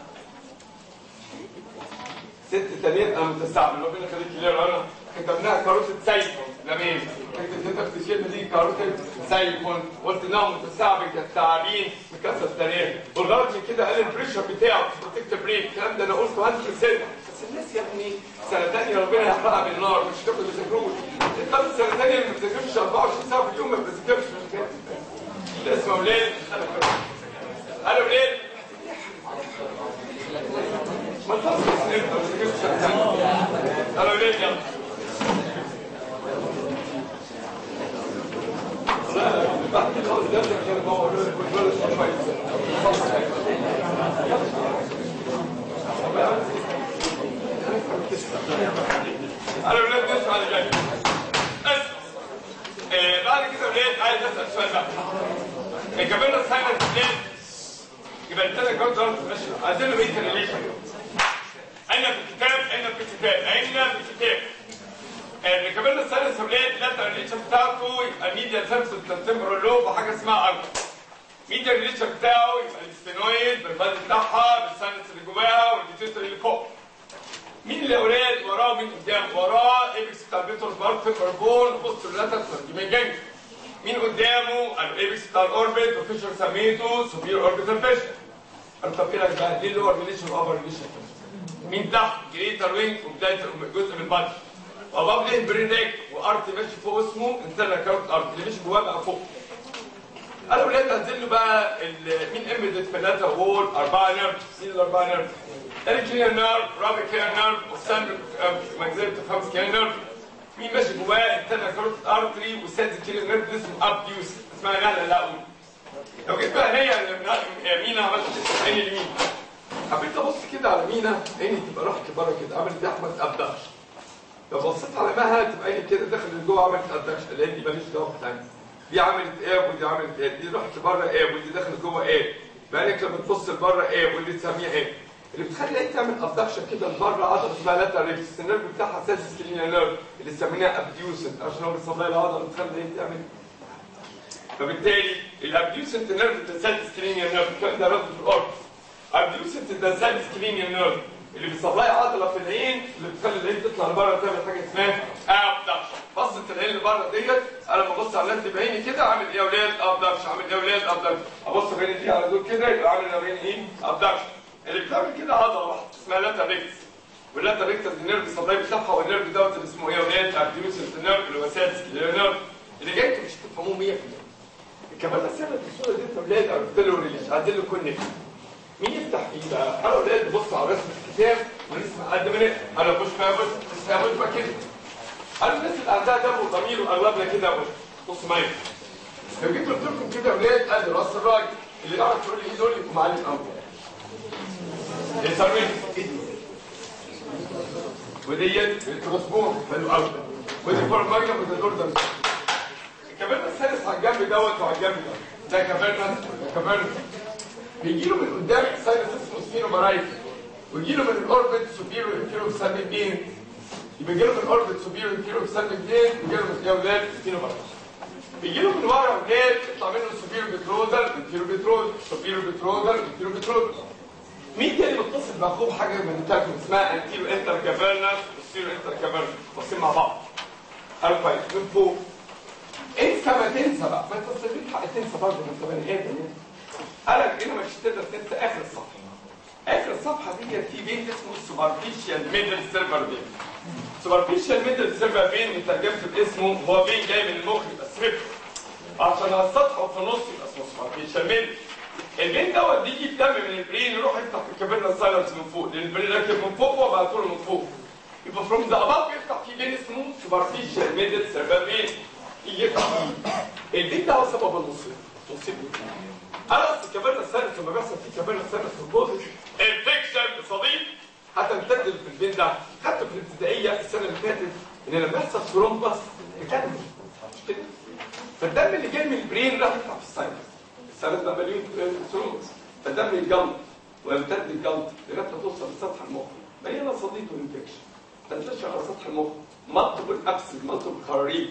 ست تانيين انا متستعمل ربنا يخليك ليا انا كتبناها كاروتة سايفون زمان كنت كتبت الكلمه دي كاروتة سايفون قلت انها متستعمل كالتعابين بكثره التاريخ والغرض من كده قال البريشر بتاعه بروتكت بريك الكلام ده انا قلته هنسى سنه بس الناس يا ابني سنه ثانيه ربنا يحرقها بالنار مش كده ما بتذاكروش انت سنه ثانيه ما بتذاكرش 24 ساعه في اليوم ما بتذاكرش مش كده ده اسمه ولاد انا ولاد ما تصحش انت ما بتذاكرش سنه ثانيه انا ولاد يلا بعد كده خلاص ده كان بقول له كل شويه انا ولاد نسمع اللي جاي اسمع آه، بعد كده ولاد عايز اسال سؤال بقى كملنا الساينس ولاد يبقى الثلاث جوانت ماشي عايزين له ايه ريليشن اين في الكتاب اين في الكتاب اين في الكتاب اللي كملنا الساينس ولاد لا الريليشن بتاعته يبقى ميديا سيرفس تمبرال لوب وحاجه اسمها ارك ميديا ريليشن بتاعه يبقى السفينويد بالبادي بتاعها بالساينس اللي جواها والديتيتر اللي فوق مين اللي اولاد وراه مين قدام وراه ايبكس بتاع البيتر بارت كربون بوست لاتر جنج مين قدامه الايبكس بتاع الاوربت وفيشر سميته سوبير اوربيتال فيشر طب ايه رايك بقى ليه اللور ريليشن وابر ريليشن مين تحت جريتر وينج وبدايه جزء من البادي واباب ليه برينك وارت ماشي فوق اسمه انترنال كاروت ارت اللي ماشي جواه بقى فوق قالوا ولاد هنزل له بقى ال- مين امبيدد في اللاتا وول اربعه نيرف مين الاربعه نيرف؟ الكلينير نيرف رابع كلينير نيرف والساند ماكسيلر خمس كلينير نيرف مين ماشي جواه انترنال كاروت ارتري والسادس كلينير نيرف اسمه ابديوس اسمها نهله لا اقول لو جيت بقى هي اللي مينا عملت عيني اليمين حبيت ابص كده على مينا عيني تبقى رحت بره كده عملت دي احمد ابداش لو بصيت على مها تبقى عيني كده داخل لجوه عملت ابداش لان دي ماليش دعوه بتاعتي دي عملت ايه ودي عملت ايه دي رحت بره ايه ودي دخلت جوه ايه بالك لما تبص لبره ايه واللي تسميها ايه اللي بتخلي عيني تعمل ابدكشن كده لبره عضله اسمها لاتر ريكس النيرف بتاعها سادس كلينيا نيرف اللي سميناها ابديوسنت عشان هو بيصلي العضله بتخلي عيني تعمل فبالتالي الابديوسنت نيرف ده سادس كلينيا نيرف الكلام ده رد في الاوربس ابديوسنت ده سادس كلينيا نيرف اللي بيصلي عضله في العين اللي بتخلي العين تطلع لبره تعمل حاجه اسمها ابدكشن بصت العين اللي بره ديت انا لما ابص على اللي بعيني كده اعمل ايه يا اولاد ابدكشن اعمل ايه يا اولاد ابدكشن ابص بعيني دي على دول كده يبقى عامل ما بين ايه ابدكشن اللي بتعمل كده عضله واحده اسمها لاتا ريكس واللاتا ريكس دي النيرف الصدري بتاعها والنيرف دوت اللي اسمه ايه يا اولاد ابديوسنت نيرف اللي هو سادس كلينيا نيرف اللي جايته مش هتفهموه 100% كمان السنه الصوره دي اولاد قلت له ريليش عدل له كل نفس مين يفتح ايه بقى؟ انا اولاد بص على رسمه الكتاب ونسمع قد ما نقدر. انا بص بقى بص بص بقى بص بقى كده انا الناس اللي عندها دم وضمير واغلبنا كده بص بص معايا لو جيت قلت لكم كده اولاد قد راس الراجل اللي يعرف يقول لي ايه دول يبقوا معلم قوي الترويج وديت الكروسبون حلو قوي ودي فورماجنا وده الاوردر الكابرنا الثالث على الجنب دوت وعلى الجنب ده ده كابرنا ده كابرنا بيجي له من قدام ساينس اسمه سفينو بارايتي ويجي له من الاوربت سوبيرو انفيرو سامي بين يبقى يجي له من الاوربت سوبيرو انفيرو سامي بين ويجي له من الاولاد سفينو بارايتي بيجي له من ورا اولاد يطلع منه سوبيرو بترودر انفيرو بترود سوبيرو بترودر انفيرو بترود مين تاني متصل باخوه حاجه من بتاعتهم اسمها انتيرو انتر كافيرنا وسيرو انتر كافيرنا باصين مع بعض قالوا كويس من فوق انسى ما تنسى بقى ما انت استفيد حق تنسى برضه ما انت بني ادم يعني قالك هنا مش تقدر تنسى اخر الصفحه اخر الصفحه دي في بين اسمه السوبرفيشال ميدل سيرفر بين سوبرفيشال ميدل سيرفر بين ترجمته باسمه هو بين جاي من المخ يبقى سريب عشان على السطح وفي النص يبقى اسمه سوبرفيشال ميدل البين دوت بيجي الدم من البرين يروح يفتح في الكابيرنا سايلنس من فوق لان البرين راكب من فوق وبعته له من فوق يبقى فروم ذا اباف يفتح في بين اسمه سوبرفيشال ميدل سيرفر بين يفتح فيه البين ده هو سبب المصيبه مصيبه انا اصل الكابيرنا السادس لما بيحصل فيه كابيرنا السادس في البوز انفكشن بصديق هتمتد في البين ده خدته في الابتدائيه السنه اللي فاتت ان لما يحصل ثرومبس بتنمو مش كده فالدم اللي جاي من البرين راح يطلع في الساينس الساينس ده مليون ثرومبس فالدم يتجلط ويمتد الجلط لغايه ما توصل لسطح المخ مليانه صديد وانفكشن تنتشر على سطح المخ مالتيبل ابسل مالتيبل خراريج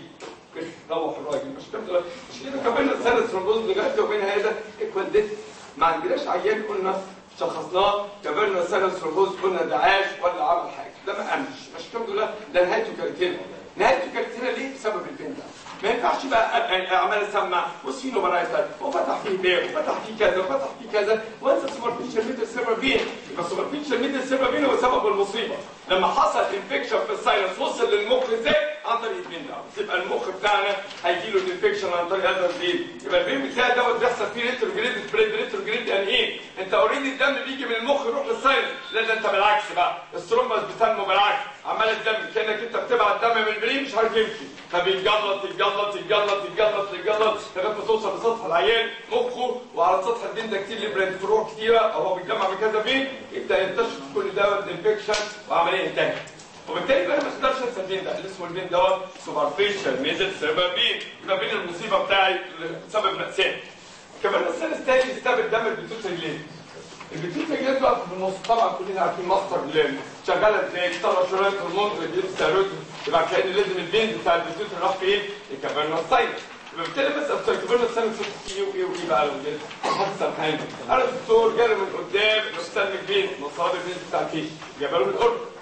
روح الراجل مش كده مش كده كمان السنه ثرومبوز لغايه وبين هذا ايكوال ديث ما عندناش عيان قلنا شخصناه كبرنا سنه ثرومبوز قلنا ده عاش ولا عمل حاجه ده ما قامش مش الحمد لله ده نهايته كانت هنا نهايته كانت هنا ليه بسبب البين ده ما ينفعش بقى عمال اسمع وسينو برايتال وفتح فيه بيع وفتح فيه كذا وفتح فيه كذا وانسى سوبرفيشال ميدل سيرفر بين يبقى سوبرفيشال ميدل سيرفر بين هو سبب المصيبه لما حصل انفكشن في الساينس وصل للمخ ازاي عن طريق البين ده يبقى المخ بتاعنا هيجي له الانفكشن عن طريق هذا البين يبقى البين بتاعي دوت بيحصل فيه ريتروجريد سبريد ريتروجريد يعني ايه انت اوريدي الدم بيجي من المخ يروح للساينس لا ده انت بالعكس بقى الثرومبس بتنمو بالعكس عمال الدم كانك انت بتبعت دم من البرين مش عارف يمشي فبيتجلط يتجلط يتجلط يتجلط يتجلط لغايه ما توصل لسطح العيان مخه وعلى سطح البين ده كتير ليبرنت فروع كتيره او هو بيتجمع بكذا بين يبدا ينتشر في كل دوت انفكشن وعمليه انتهت وبالتالي بقى ما تقدرش تنسى البين ده اللي اسمه البين دوت سوبرفيشال ميدل سيرفر بين يبقى بين المصيبه بتاعي سبب مأساة كمان الثالث تاني يستقبل دم البيتوتري ليه؟ البيتوتري جلاند بقى في النص طبعا كلنا عارفين ماستر جلاند شغاله ازاي طلع شويه هرمون ريديوس ستيرويد يبقى كان لازم البين بتاع البيتوتري راح فين؟ الكابرنا ساينس يبقى بالتالي بس افتكر كبرنا سنه ست ايه وايه وايه بقى لو جيت حسن حاجه انا الدكتور جالي من قدام الاستاذ البين مصاب البين بتاع الكيش جابه له من القرب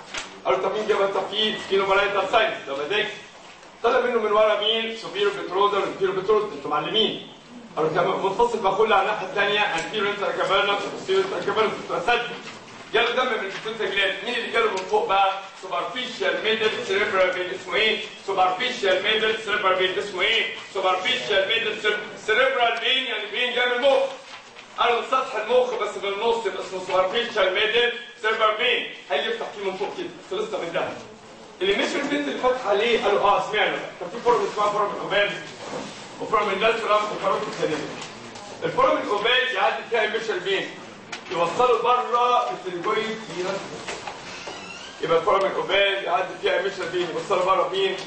قالوا طب مين جاب التفكير سكينو مالايتال ساينس ده مزاج طلب منه من ورا مين سوبيرو بتروزر وسوبيرو بتروزر انتوا معلمين قالوا كمان منفصل بقول على الناحيه الثانيه انتيرو انتر كابانا وبوستيرو انتر كابانا تتسد جاله دم من الستون جلاند مين اللي جاله من فوق بقى سوبرفيشال ميدل سيريبرال فين اسمه ايه سوبرفيشال ميدل سيريبرال فين اسمه ايه سوبرفيشال ميدل سيريبرال فين يعني فين جاي من المخ قالوا سطح المخ بس بالنص يبقى اسمه سوبرفيشال ميدل سيريبرال فين هيجي يفتح فيه من فوق كده خلصنا من ده اللي مش البنت اللي فاتحه عليه قالوا اه سمعنا كان في فورم اسمها فورم الاوبال وفورم الناتشورال وفورم الكلام الفورم الاوبال يعدي فيها مش البين يوصلوا بره التليجويد فينس يبقى الفورم الاوبال يعدي فيها مش البين يوصلوا بره مين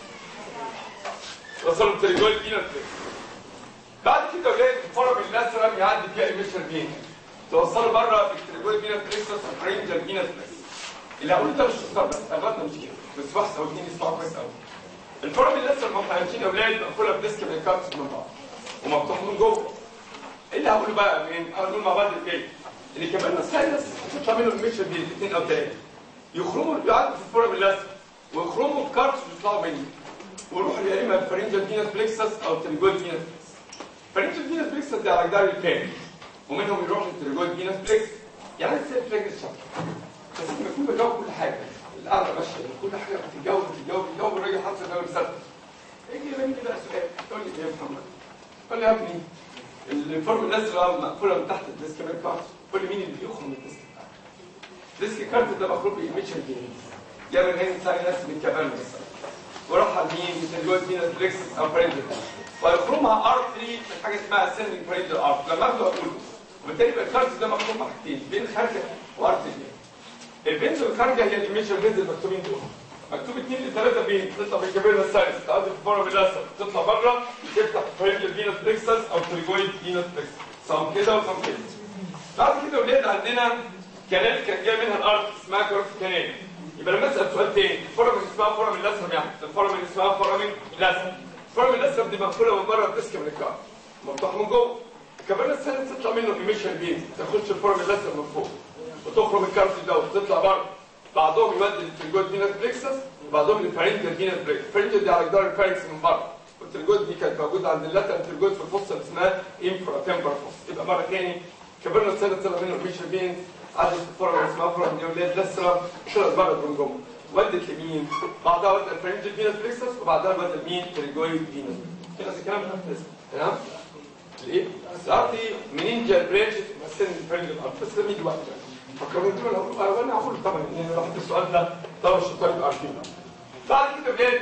يوصلوا التليجويد فينس بعد كده ولاد الفورم الناتشورال يعدي فيها مش البين توصلوا بره التليجويد فينس بريكسس والرينجر فينس بريكسس اللي هقوله ده مش اختصار بس اغلبنا مش كده بس واحد او اثنين يسمعوا كويس قوي الفورم اللي لسه المحايلين يا اولاد مقفوله بديسك من الكارت من بعض ومفتوح من جوه ايه اللي هقوله بقى منين؟ هقول مع بعض ازاي؟ اللي كمان ساينس هتطلع منه الميشن دي اثنين او ثلاثه يخرموا يقعدوا في الفورم اللثه ويخرموا الكارت ويطلعوا منه ويروحوا يا اما الفرنجل فينس بليكسس او التريجويد فينس الفرنجل فينس بليكسس دي على جدار الكامل ومنهم يروحوا التريجويد فينس بليكسس يعني ازاي فلاج الشكل بس لما يكون بجاوب كل حاجه القعده ماشيه كل حاجه بتتجاوب بتتجاوب بتتجاوب الراجل حاطط في رسالته يجي يرمي كده سؤال تقول لي ايه يا محمد؟ قول لي يا ابني الفورم الناس مقفوله من تحت الديسك كمان كارت قول لي مين اللي بيخرم الديسك كارت؟ الديسك كارت ده مخروم بايميشن جينز يعمل هين ساي نفس من كمان بس وراح على مين؟ بتنجوز مين الفليكسس او فريندل ويخرمها ارتري من حاجه اسمها سيندنج فريندل ارت لما اخده اقوله وبالتالي يبقى الكارت ده مخروم بحاجتين بين خارجه وارتري البنز الخارجه هي الايميشن بنز المكتوبين دول مكتوب 2 ل 3 بين تطلع من جبيرنا الساينس تقعد في الفورم الاسد تطلع بره تفتح فرينجل فينس بلكسس او تريجويد فينس بلكسس صام كده وصام كده بعد كده ولاد عندنا كانال كان جاي منها الارض اسمها كروس كانال يبقى لما اسال سؤال تاني الفورم اللي اسمها فورم الاسد يعني الفورم اللي اسمها فورم الاسد الفورم الاسد دي مقفوله من بره الديسك من الكار مفتوح من جوه كمان الساينس تطلع منه ايميشن بينز تخش الفورم الاسد من فوق وتخرج الكارت ده وتطلع بره بعضهم يودي للتريجويد فينس بليكسس وبعضهم للفارنجل فينس بليكسس الفارنجل دي على جدار الفارنكس من بره والتريجويد دي كانت موجوده عند اللاتر التريجويد في الفص اللي اسمها انفرا تمبر فص يبقى مره تاني كبرنا السنه طلع منه ميشن بينز عدت الفورم اللي اسمها فورم نيولاد لسرا طلعت بره البرونجوم ودت لمين؟ بعدها ودت الفارنجل فينس بليكسس وبعدها ودت لمين؟ تريجويد فينس كده الكلام ده تمام؟ ليه؟ ساعتي منينجا برانش تمثل الفارنجل بس ده بيجي وقت فكروا دول انا هقول طبعا ان راح السؤال ده طبعا الشطار يبقى عارفينه بعد كده بلاد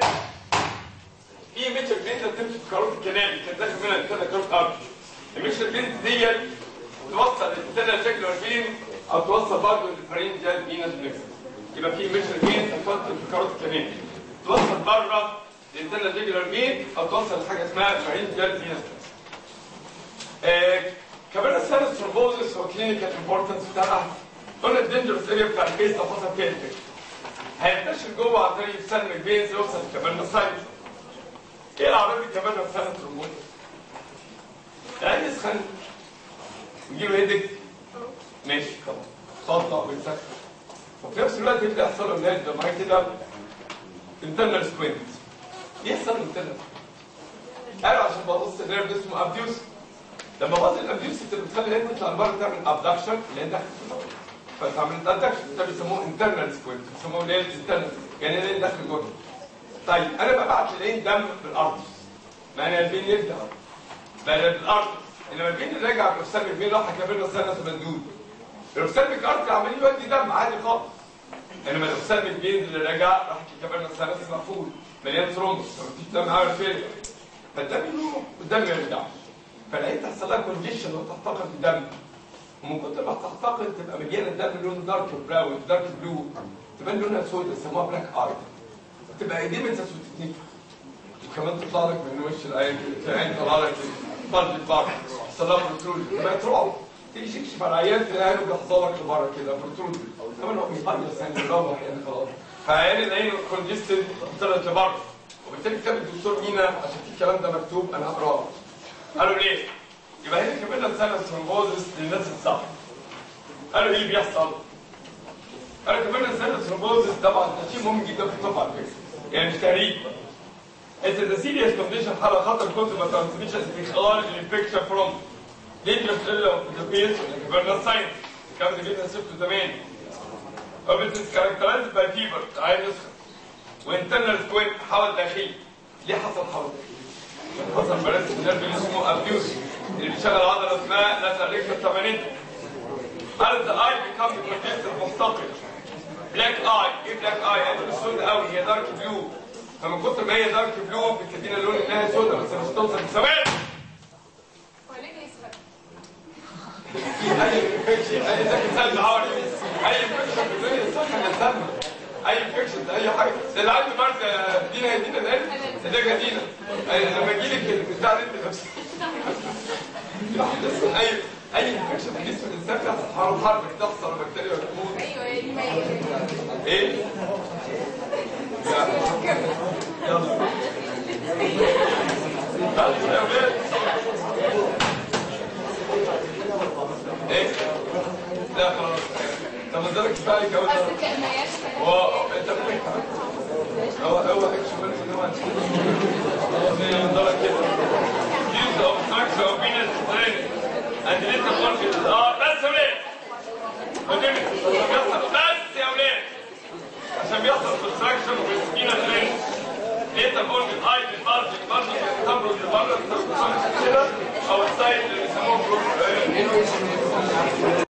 في ميتشر بليند تمشي في كاروت الكنال كان داخل منها الانتنا كاروت ارض الميتشر بليند ديت توصل الانتنا شكل 40 او توصل برضه للفرنجال فينس بليكس يبقى في ميتشر بليند توصل في كاروت الكنال توصل بره الانتنا شكل 40 او توصل لحاجه اسمها فرنجال فينس بليكس كمان السنة ثرومبوزس وكلينيكال امبورتنس بتاعها قلنا الدينجرس اريا بتاع الفيس لو حصل فيها انفكشن هينتشر جوه عن طريق السن الفينز يوصل كمان السايتس ايه الاعراض اللي كمان في سنة ثرومبوزس؟ العين يسخن يجيله هيدك ماشي خلاص صدع ويسخن وفي نفس الوقت يبدا يحصل له ناس معاه كده انترنال سكوينت يحصل انترنال قالوا عشان ببص النيرف اسمه ابديوس لما باظ الابيوس انت بتخلي العين تطلع لبره تعمل ابدكشن اللي هي تحت فتعمل ابدكشن ده بيسموه انترنال سكوينت بيسموه اللي هي انترنال يعني العين داخل جوه طيب انا ببعت للعين دم بالارض معنى البين يبدا بقى بالارض انما البين اللي راجع بالاوسالميك بين راح كابل له سنه مندود الاوسالميك ارض عمالين يودي دم عادي خالص انما الاوسالميك بين اللي راجع راح كابل له سنه مقفول مليان ثرومبس مفيش دم عامل فيلير فالدم يروح والدم ما يرجعش فالعين تحصل لها كونجيشن وتحتقن الدم ومن كتر ما تحتقن تبقى مليانه الدم لون دارك براون دارك بلو تبان لونها سوداء يسموها بلاك اي تبقى ايديمنتس وتتنفخ وكمان تطلع لك من وش العين العين طلع لك فرد البار يحصل لها بروترود تبقى تروح تيجي تكشف على العيان تلاقي عينه بيحصل لك لبره كده بروترود كمان هو بيهيص يعني بيروح يعني خلاص فعين العين كونجستد طلعت لبره وبالتالي كتاب الدكتور مينا عشان في الكلام ده مكتوب انا هقراه قالوا ليه؟ يبقى هنا كمان سنة ثرومبوزس للناس الصح قالوا ايه اللي بيحصل؟ انا كمان السيرة ثرومبوزس طبعا ده شيء مهم جدا في الطب على فكره يعني مش تهريج It's a serious condition حالة خطر كنت ما ترانسميشن في خلال الانفكشن فروم dangerous illness كبرنا ساينس كان ده جبنا سيرته زمان وبت characterized by fever عين يسخن وانترنال سكوين حول داخلي ليه حصل حول داخلي؟ حصل برنس النيرف اللي اسمه ابيوس اللي بيشغل عضله اسمها لاترال ريكتال تمانين قالت the eye become congested محتقر بلاك اي ايه بلاك اي يعني مش سود قوي هي دارك بلو فمن كتر ما هي دارك بلو بتدينا اللون انها سودا بس مش توصل لسواد اي انفكشن اي ده كسل عوري اي انفكشن في الدنيا الصحه هتسمى اي انفكشن اي حاجه ده اللي عنده مرض دينا يا دينا ده ده جدينا لما يجي لك البتاع ده انت نفسك اي اي انفكشن في جسم الانسان بيحصل حرب حرب بتحصل بكتيريا بتموت ايه؟ يلا يلا يا ولاد ايه؟ لا خلاص طب ادالك كفايه كمان هو انت ممكن هو هو اكشن بالك ان هو ادالك كده use of structure of venous drainage and little organs اه بس يا ولاد قدامي بيحصل بس يا ولاد عشان بيحصل كونستراكشن وفينا درينج ليه اورجن اي بالبارج البارج بيتمروا اللي بره كده او السايد اللي بيسموه